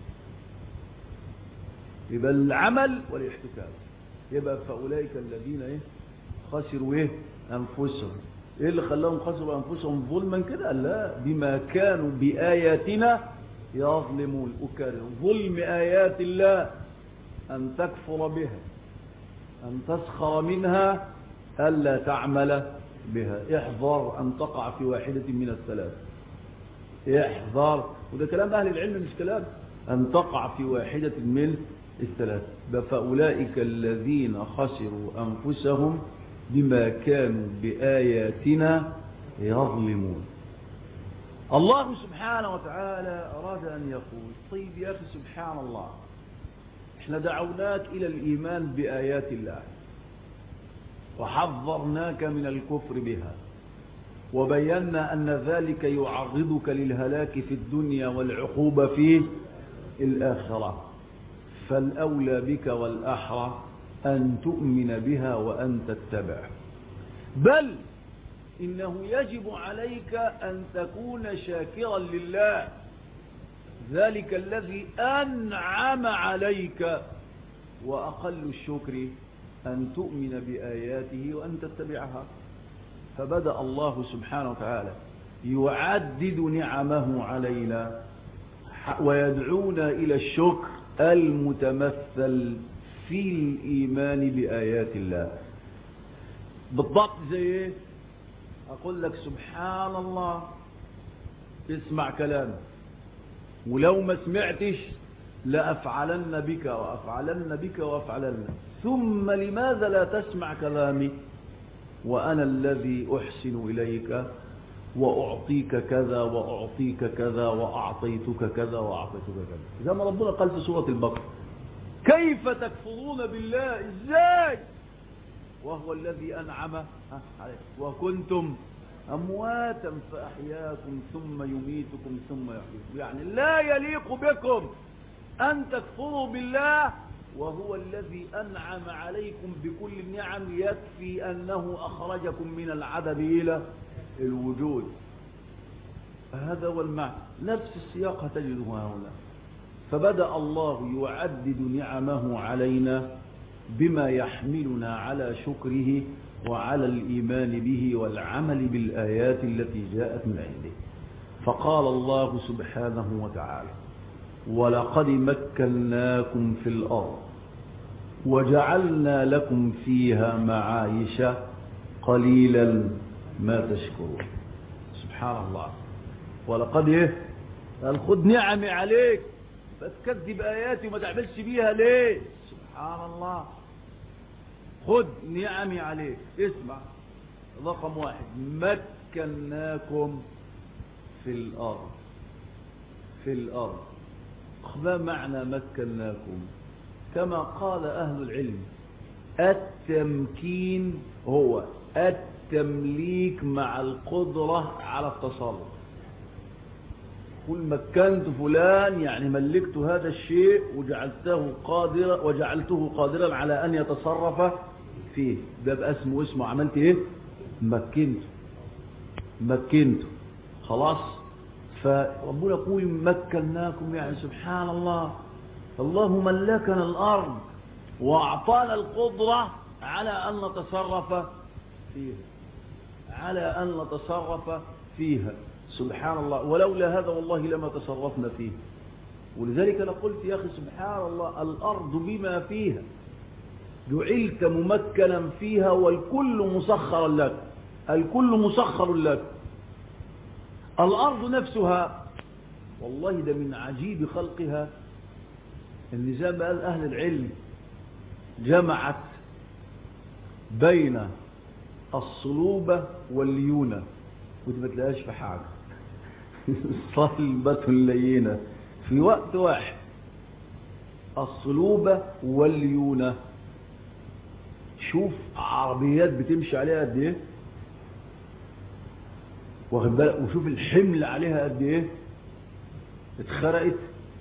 [SPEAKER 1] يبقى العمل والاحتكام يبقى فأولئك الذين ايه خسروا ايه انفسهم ايه اللي خلاهم خسروا انفسهم ظلما كده لا بما كانوا بآياتنا يظلمون أكرر ظلم آيات الله أن تكفر بها أن تسخر منها ألا تعمل بها احذر أن تقع في واحدة من الثلاث احذر وده كلام أهل العلم مش كلام أن تقع في واحدة من الثلاث فأولئك الذين خسروا أنفسهم بما كانوا بآياتنا يظلمون الله سبحانه وتعالى أراد أن يقول طيب يا أخي سبحان الله احنا دعوناك إلى الإيمان بآيات الله وحذرناك من الكفر بها وبينا أن ذلك يعرضك للهلاك في الدنيا والعقوبة في الآخرة فالأولى بك والأحرى أن تؤمن بها وأن تتبع بل إنه يجب عليك أن تكون شاكرا لله ذلك الذي أنعم عليك وأقل الشكر أن تؤمن بآياته وأن تتبعها فبدأ الله سبحانه وتعالى يعدد نعمه علينا ويدعونا إلى الشكر المتمثل في الإيمان بآيات الله بالضبط زي ايه أقول لك سبحان الله اسمع كلامي ولو ما سمعتش لأفعلن بك وأفعلن بك وأفعلن ثم لماذا لا تسمع كلامي وأنا الذي أحسن إليك وأعطيك كذا وأعطيك كذا وأعطيتك كذا وأعطيتك كذا زي ما ربنا قال في سورة البقرة كيف تكفرون بالله ازاي وهو الذي أنعم عليكم وكنتم أمواتا فأحياكم ثم يميتكم ثم يحييكم يعني لا يليق بكم أن تكفروا بالله وهو الذي أنعم عليكم بكل النعم يكفي أنه أخرجكم من العدم إلى الوجود هذا هو المعنى نفس السياق تجده هنا فبدأ الله يعدد نعمه علينا بما يحملنا على شكره وعلى الإيمان به والعمل بالآيات التي جاءت من عنده فقال الله سبحانه وتعالى ولقد مكناكم في الأرض وجعلنا لكم فيها معايش قليلا ما تشكرون سبحان الله ولقد ايه قال خد نعمي عليك فتكذب آياتي وما تعملش بيها ليه سبحان الله خد نعمي عليك اسمع رقم واحد مكناكم في الأرض في الأرض ما معنى مكناكم كما قال أهل العلم التمكين هو التمليك مع القدرة على التصرف قل مكنت فلان يعني ملكت هذا الشيء وجعلته قادرا وجعلته قادرا على أن يتصرف فيه ده بقى اسمه اسمه عملت ايه مكنته مكنته خلاص فربنا يقول مكناكم يعني سبحان الله الله ملكنا الأرض وأعطانا القدرة على أن نتصرف فيها على أن نتصرف فيها سبحان الله ولولا هذا والله لما تصرفنا فيه ولذلك أنا قلت يا أخي سبحان الله الأرض بما فيها جعلت ممكنا فيها والكل مسخر لك الكل مسخر لك الأرض نفسها والله ده من عجيب خلقها ان زي ما قال أهل العلم جمعت بين الصلوبة والليونة ودي ما تلاقيهاش في حاجة صلبة لينة في وقت واحد الصلوبة والليونة شوف عربيات بتمشي عليها قد ايه واخد بالك وشوف الحمل عليها قد ايه اتخرقت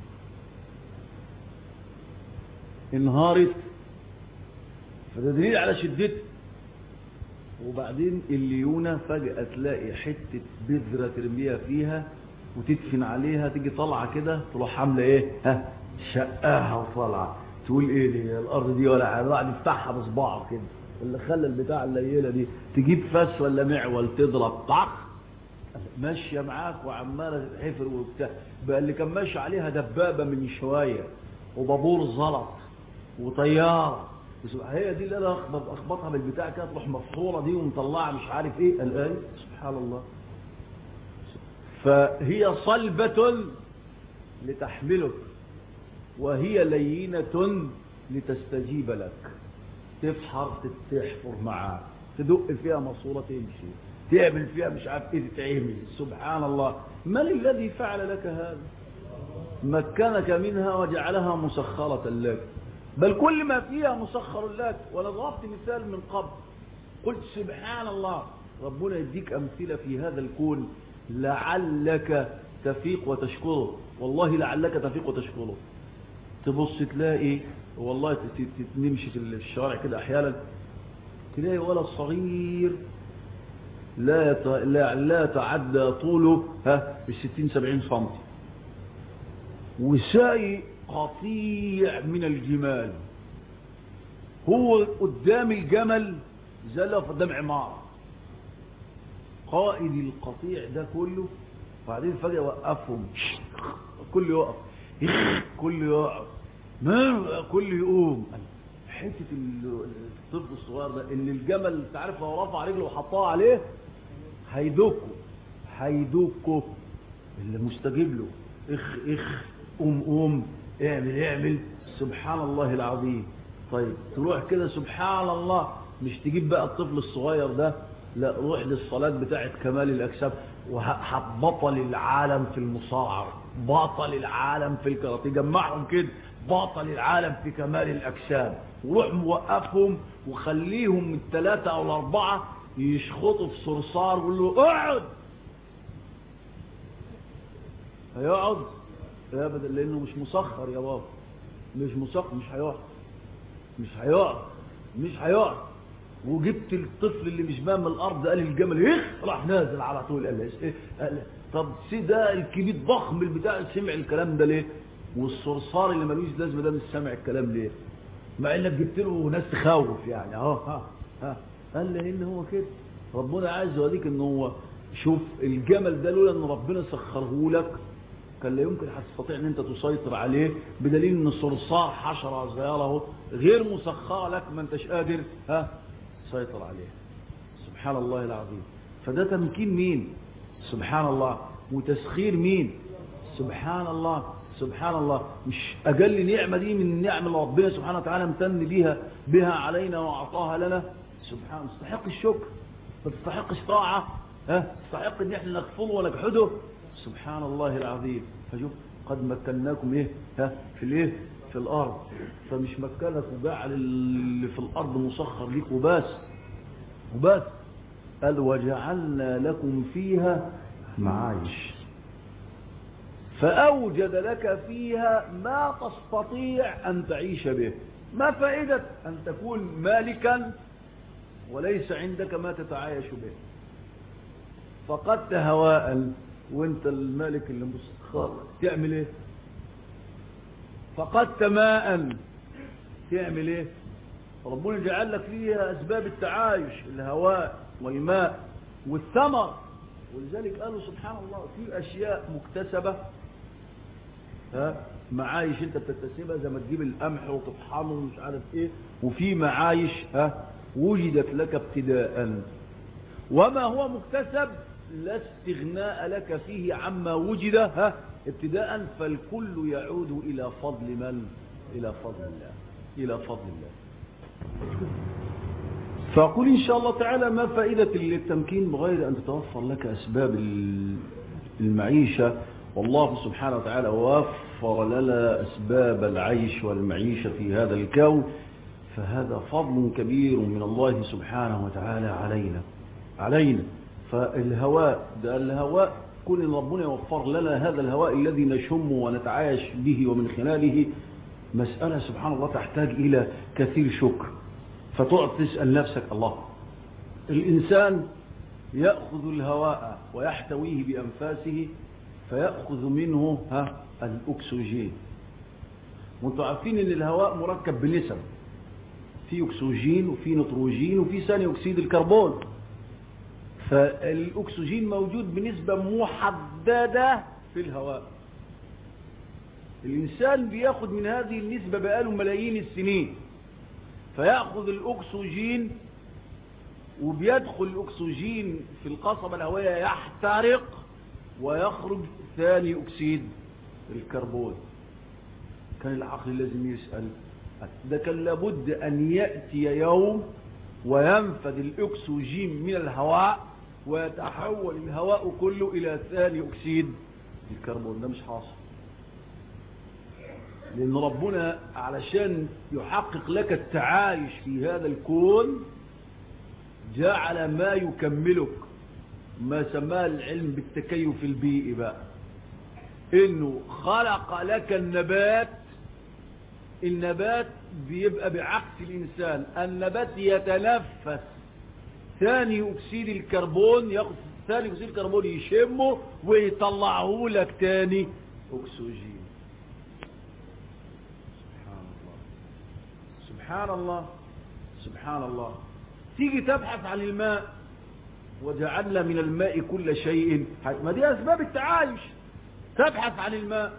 [SPEAKER 1] انهارت فده دليل على شدتها وبعدين الليونة فجأة تلاقي حتة بذرة ترميها فيها وتدفن عليها تيجي طالعة كده تروح عاملة ايه ها شقاها وطالعة تقول ايه دي الارض دي ولا حاجة الواحد يفتحها بصباعه كده اللي خلى البتاع الليلة دي تجيب فاس ولا معول تضرب طخ ماشية معاك وعمالة تحفر وبتاع بقى اللي كان ماشي عليها دبابة من شوية وبابور زلط وطيارة هي دي اللي انا اخبط اخبطها بالبتاع كده تروح مفصوله دي ومطلعه مش عارف ايه الان سبحان الله فهي صلبة لتحملك وهي لينة لتستجيب لك تفحر تحفر معاك تدق فيها ماسوره تمشي تعمل فيها مش عارف ايه تتعمل سبحان الله من الذي فعل لك هذا مكنك منها وجعلها مسخرة لك بل كل ما فيها مسخر لك وانا ضربت مثال من قبل قلت سبحان الله ربنا يديك امثله في هذا الكون لعلك تفيق وتشكره والله لعلك تفيق وتشكره تبص تلاقي والله نمشي في الشوارع كده احيانا تلاقي ولد صغير لا يت... لا لا يتعدى طوله ها ب 60 70 سم وساي قطيع من الجمال هو قدام الجمل زي لو قدام عماره قائد القطيع ده كله وبعدين فجاه وقفهم كل يقف كل يقف ما كل يقوم حته الطفل الصغير ده ان الجمل انت عارف لو رفع رجله وحطها عليه هيدكه هيدكه اللي مستجيب له اخ اخ قوم قوم اعمل اعمل سبحان الله العظيم طيب تروح كده سبحان الله مش تجيب بقى الطفل الصغير ده لا روح للصلاة بتاعت كمال الأجسام وبطل العالم في المصارعة بطل العالم في الكاراتيه جمعهم كده بطل العالم في كمال الأجسام وروح موقفهم وخليهم الثلاثة أو الأربعة يشخطوا في صرصار ويقول له اقعد هيقعد ابدا لانه مش مسخر يا بابا مش مسخر مش هيقعد مش هيقعد مش هيقعد وجبت الطفل اللي مش بام الارض قال الجمل ايه راح نازل على طول قال ايه قال طب سي ده الكبير ضخم البتاع سمع الكلام ده ليه والصرصار اللي ملوش لازمه ده مش سامع الكلام ليه مع انك جبت له ناس تخوف يعني اهو ها ها قال لان هو كده ربنا عايز يوريك ان هو شوف الجمل ده لولا ان ربنا سخره لك كان لا يمكن هتستطيع ان انت تسيطر عليه بدليل ان صرصار حشره صغيره اهو غير مسخره لك ما انتش قادر ها تسيطر عليه سبحان الله العظيم فده تمكين مين سبحان الله وتسخير مين سبحان الله سبحان الله مش اجل نعمه دي من نعم اللي ربنا سبحانه وتعالى امتن بها بها علينا واعطاها لنا سبحان تستحق الشكر ما تستحقش طاعه ها تستحق ان احنا نكفره ونجحده سبحان الله العظيم فشوف قد مكناكم ايه ها في الايه في الارض فمش مكنك وجعل اللي في الارض مسخر ليك وبس وبس قال وجعلنا لكم فيها معايش فأوجد لك فيها ما تستطيع أن تعيش به ما فائدة أن تكون مالكا وليس عندك ما تتعايش به فقدت هواء وانت المالك اللي مسخر تعمل ايه فقدت ماء تعمل ايه ربنا جعل لك فيها اسباب التعايش الهواء والماء والثمر ولذلك قالوا سبحان الله في اشياء مكتسبة ها معايش انت بتكتسبها زي ما تجيب القمح وتطحنه ومش عارف ايه وفي معايش ها وجدت لك ابتداء وما هو مكتسب لا استغناء لك فيه عما وجد ها ابتداء فالكل يعود إلى فضل من إلى فضل الله إلى فضل الله فأقول إن شاء الله تعالى ما فائدة التمكين بغير أن تتوفر لك أسباب المعيشة والله سبحانه وتعالى وفر لنا أسباب العيش والمعيشة في هذا الكون فهذا فضل كبير من الله سبحانه وتعالى علينا علينا فالهواء ده الهواء كل ربنا يوفر لنا هذا الهواء الذي نشم ونتعايش به ومن خلاله مسألة سبحان الله تحتاج إلى كثير شكر فتقعد تسأل نفسك الله الإنسان يأخذ الهواء ويحتويه بأنفاسه فيأخذ منه ها الأكسجين وانتم عارفين ان الهواء مركب بنسب في أكسجين وفي نيتروجين وفي ثاني أكسيد الكربون فالأكسجين موجود بنسبة محددة في الهواء الإنسان بياخد من هذه النسبة بقاله ملايين السنين فيأخذ الأكسجين وبيدخل الأكسجين في القصبة الهوائية يحترق ويخرج ثاني أكسيد الكربون كان العقل لازم يسأل ده كان لابد أن يأتي يوم وينفذ الأكسجين من الهواء ويتحول الهواء كله إلى ثاني أكسيد الكربون ده مش حاصل لأن ربنا علشان يحقق لك التعايش في هذا الكون جعل ما يكملك ما سماه العلم بالتكيف البيئي بقى انه خلق لك النبات النبات بيبقى بعكس الانسان النبات يتنفس ثاني اكسيد الكربون ياخد ثاني اكسيد الكربون يشمه ويطلعه لك تاني اكسجين سبحان الله سبحان الله سبحان الله تيجي تبحث عن الماء وجعلنا من الماء كل شيء حي ما دي اسباب التعايش تبحث عن الماء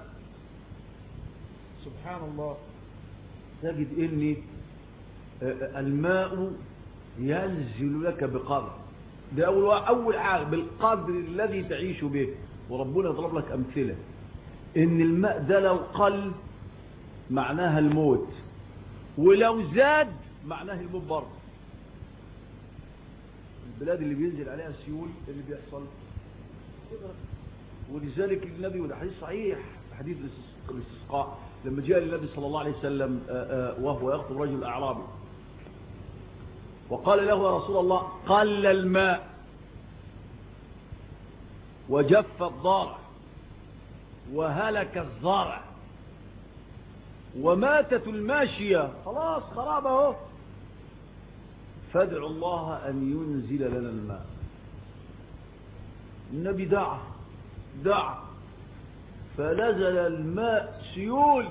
[SPEAKER 1] سبحان الله تجد ان الماء ينزل لك بقدر ده اول اول حاجه بالقدر الذي تعيش به وربنا يضرب لك امثله ان الماء ده لو قل معناها الموت ولو زاد معناه الموت برضه البلاد اللي بينزل عليها سيول اللي بيحصل ولذلك النبي وده حديث صحيح حديث الاستسقاء لما جاء النبي صلى الله عليه وسلم وهو يخطب رجل أعرابي وقال له يا رسول الله قل الماء وجف الضارع وهلك الزارع وماتت الماشية خلاص خراب اهو فادعوا الله أن ينزل لنا الماء النبي دعا دعا فنزل الماء سيول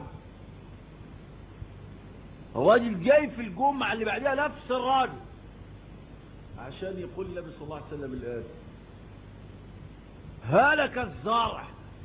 [SPEAKER 1] الراجل جاي في الجمعة اللي بعدها نفس الراجل عشان يقول النبي صلى الله عليه وسلم الآن هلك الزرع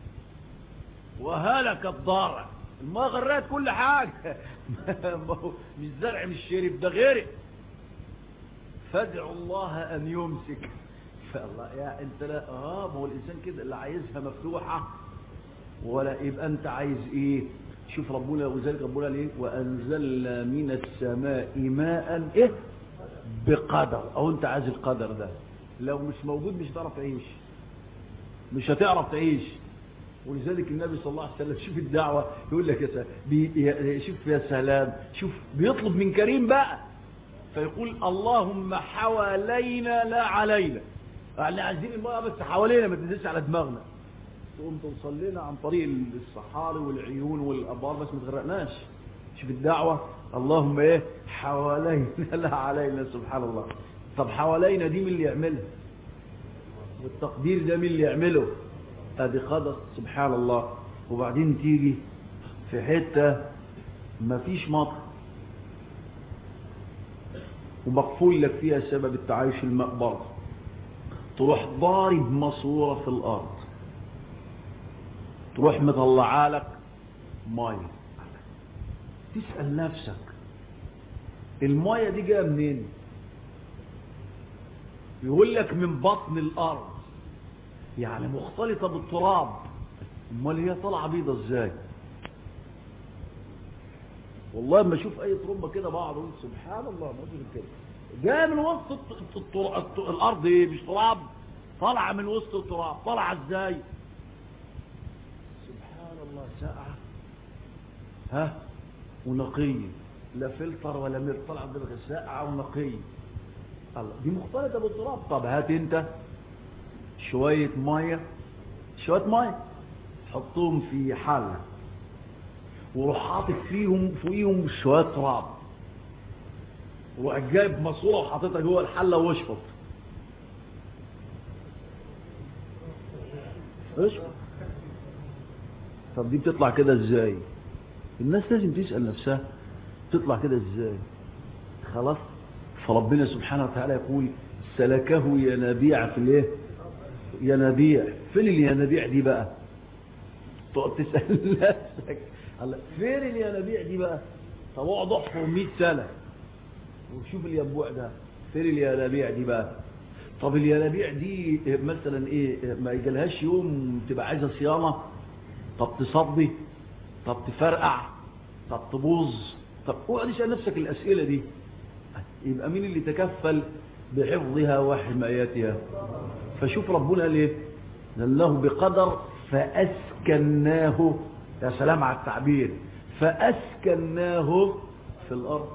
[SPEAKER 1] وهلك الضارع الماء غرقت كل حاجة مش زرع مش شرب ده غيرك فادعوا الله أن يمسك فالله يا انت لا اه ما هو الانسان كده اللي عايزها مفتوحة ولا يبقى انت عايز ايه شوف ربنا وذلك ربنا ليه وانزلنا من السماء ماء ايه بقدر او انت عايز القدر ده لو مش موجود مش هتعرف تعيش مش هتعرف تعيش ولذلك النبي صلى الله عليه وسلم شوف الدعوة يقول لك يا سلام بي شوف يا سلام شوف بيطلب من كريم بقى فيقول اللهم حوالينا لا علينا يعني عايزين الماء بس حوالينا ما تنزلش على دماغنا تقوم توصل لنا عن طريق الصحاري والعيون والابار بس ما تغرقناش شوف الدعوة اللهم ايه حوالينا لا علينا سبحان الله طب حوالينا دي مين اللي يعملها والتقدير ده مين اللي يعمله ادي قدر سبحان الله وبعدين تيجي في حتة ما فيش مطر ومقفول لك فيها سبب التعايش الماء برضه تروح ضارب ماسوره في الارض تروح مطلعها لك ميه تسأل نفسك الميه دي جايه منين يقول لك من بطن الارض يعني مختلطة بالتراب امال هي طالعه بيضة ازاي والله لما اشوف اي ترمبه كده بقعد اقول سبحان الله ما ادري كده جايه من وسط الارض ايه مش تراب طالعه من وسط التراب طالعه ازاي سبحان الله ساقعه ها ونقيه لا فلتر ولا مير طالعه بالغ ساقعه ونقيه الله دي مختلطه بالتراب طب هات انت شويه ميه شويه ميه حطهم في حله وروح حاطط فيهم فوقيهم شويه تراب وروح جايب ماسوره وحاططها جوه الحله واشفط اشفط طب دي بتطلع كده ازاي الناس لازم تسال نفسها تطلع كده ازاي خلاص فربنا سبحانه وتعالى يقول سلكه ينابيع في الايه ينابيع فين الينابيع دي بقى تقعد تسال نفسك الله فين الينابيع دي بقى طب اقعد احفر 100 سنه وشوف الينبوع ده فين الينابيع دي بقى طب الينابيع دي مثلا ايه ما يجيلهاش يوم تبقى عايزه صيانه طب تصدي طب تفرقع طب تبوظ طب اقعد اسال نفسك الاسئله دي يبقى مين اللي تكفل بحفظها وحمايتها فشوف ربنا قال ايه قال له بقدر فاسكناه يا سلام على التعبير فأسكناه في الأرض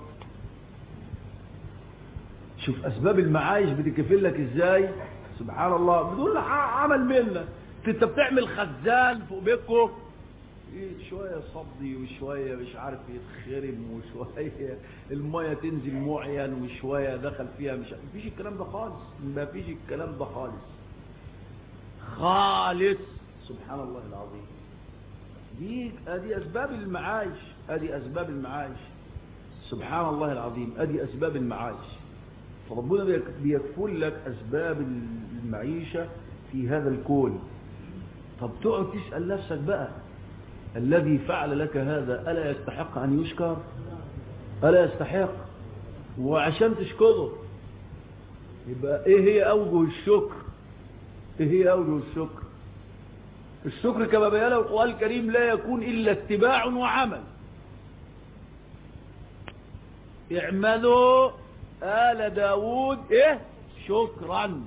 [SPEAKER 1] شوف أسباب المعايش بتكفل لك إزاي سبحان الله بدون عمل منا انت بتعمل خزان فوق بيتكم شوية صدي وشوية مش عارف يتخرم وشوية المية تنزل معين وشوية دخل فيها مش مفيش الكلام ده خالص مفيش الكلام ده خالص خالص سبحان الله العظيم دي ادي اسباب المعايش ادي اسباب المعايش سبحان الله العظيم ادي اسباب المعايش فربنا بيكفل لك اسباب المعيشة في هذا الكون طب تقعد تسأل نفسك بقى الذي فعل لك هذا ألا يستحق أن يشكر ألا يستحق وعشان تشكره يبقى ايه هي اوجه الشكر ايه هي اوجه الشكر الشكر كما بيانه القرآن الكريم لا يكون إلا اتباع وعمل اعملوا آل داود ايه شكرا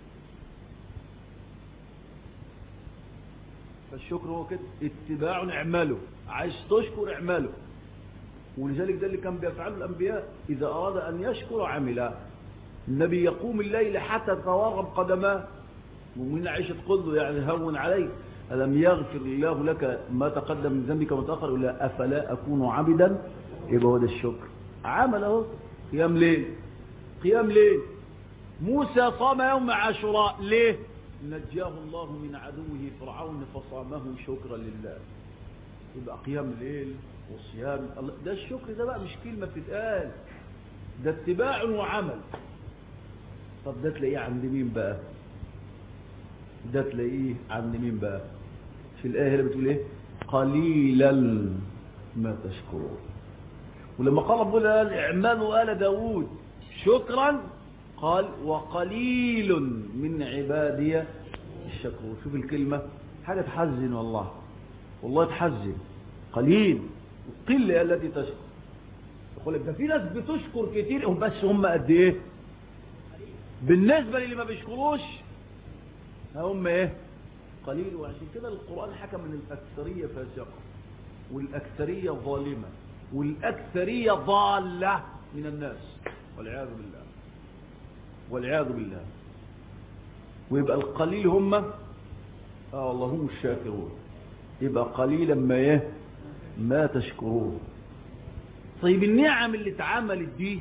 [SPEAKER 1] فالشكر هو كده اتباع اعمله عايز تشكر اعمله ولذلك ده اللي كان بيفعله الأنبياء إذا أراد أن يشكر عمله النبي يقوم الليل حتى تورم قدماه ومن عائشة تقول له يعني هون عليك ألم يغفر الله لك ما تقدم من ذنبك وما تأخر ولا أفلا أكون عبدا يبقى هو ده الشكر عمل اهو قيام ليل قيام ليل موسى صام يوم عاشوراء ليه نجاه الله من عدوه فرعون فصامه شكرا لله يبقى قيام ليل وصيام ده الشكر ده بقى مش كلمة بتتقال ده اتباع وعمل طب ده تلاقيه عند مين بقى ده تلاقيه عند مين بقى في الآية اللي بتقول ايه قليلا ما تشكرون ولما قال ربنا قال اعملوا آل داود شكرا قال وقليل من عبادي الشكور شوف الكلمة حاجة تحزن والله والله تحزن قليل القلة التي تشكر يقول لك ده في ناس بتشكر كتير هم بس هم قد ايه بالنسبة للي ما بيشكروش هم ايه قليل وعشان كده القرآن حكم من الأكثرية فاسقة والأكثرية ظالمة والأكثرية ضالة من الناس والعياذ بالله والعياذ بالله ويبقى القليل هم اه والله هم الشاكرون يبقى قليلا ما ايه ما تشكرون طيب النعم اللي اتعملت دي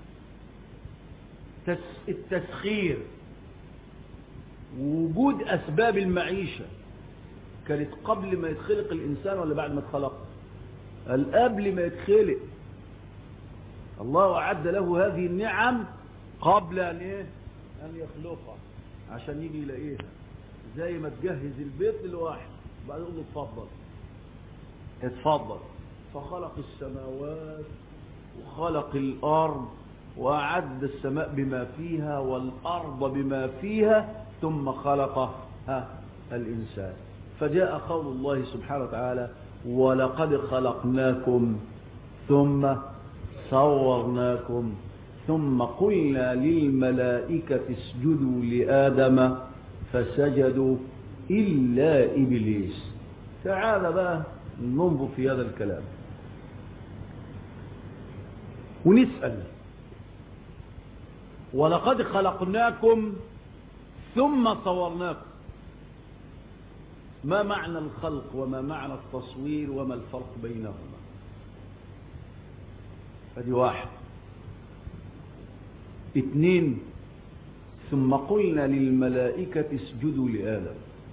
[SPEAKER 1] التسخير وجود أسباب المعيشة كانت قبل ما يتخلق الإنسان ولا بعد ما اتخلق قبل ما يتخلق الله أعد له هذه النعم قبل أن, إيه؟ أن يخلقها عشان يجي يلاقيها زي ما تجهز البيت للواحد بعد يقول له اتفضل اتفضل فخلق السماوات وخلق الأرض وأعد السماء بما فيها والأرض بما فيها ثم خلقها الإنسان فجاء قول الله سبحانه وتعالى ولقد خلقناكم ثم صورناكم ثم قلنا للملائكة اسجدوا لآدم فسجدوا إلا إبليس تعال بقى ننظر في هذا الكلام ونسأل ولقد خلقناكم ثم صورناكم ما معنى الخلق وما معنى التصوير وما الفرق بينهما هذه واحد اثنين ثم قلنا للملائكة اسجدوا لآدم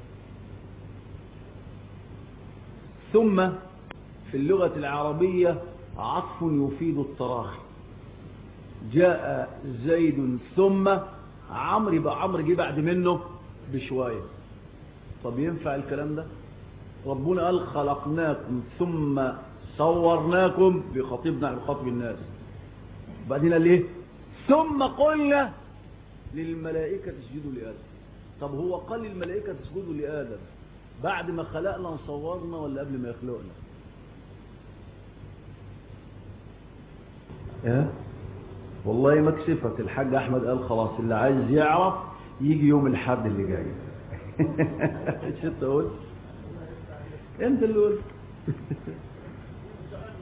[SPEAKER 1] ثم في اللغة العربية عطف يفيد التراخي جاء زيد ثم عمرو يبقى عمرو جه بعد منه بشوية طب ينفع الكلام ده ربنا قال خلقناكم ثم صورناكم بخطيبنا عن خطب الناس بعدين قال ايه ثم قلنا للملائكة اسجدوا لآدم طب هو قال للملائكة اسجدوا لآدم بعد ما خلقنا وصورنا ولا قبل ما يخلقنا اه والله مكسفة الحاج احمد قال خلاص اللي عايز يعرف يجي يوم الحد اللي جاي شو تقول انت اللي قلت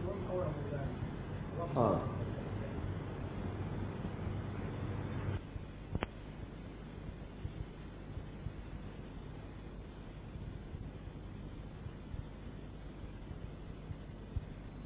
[SPEAKER 1] آه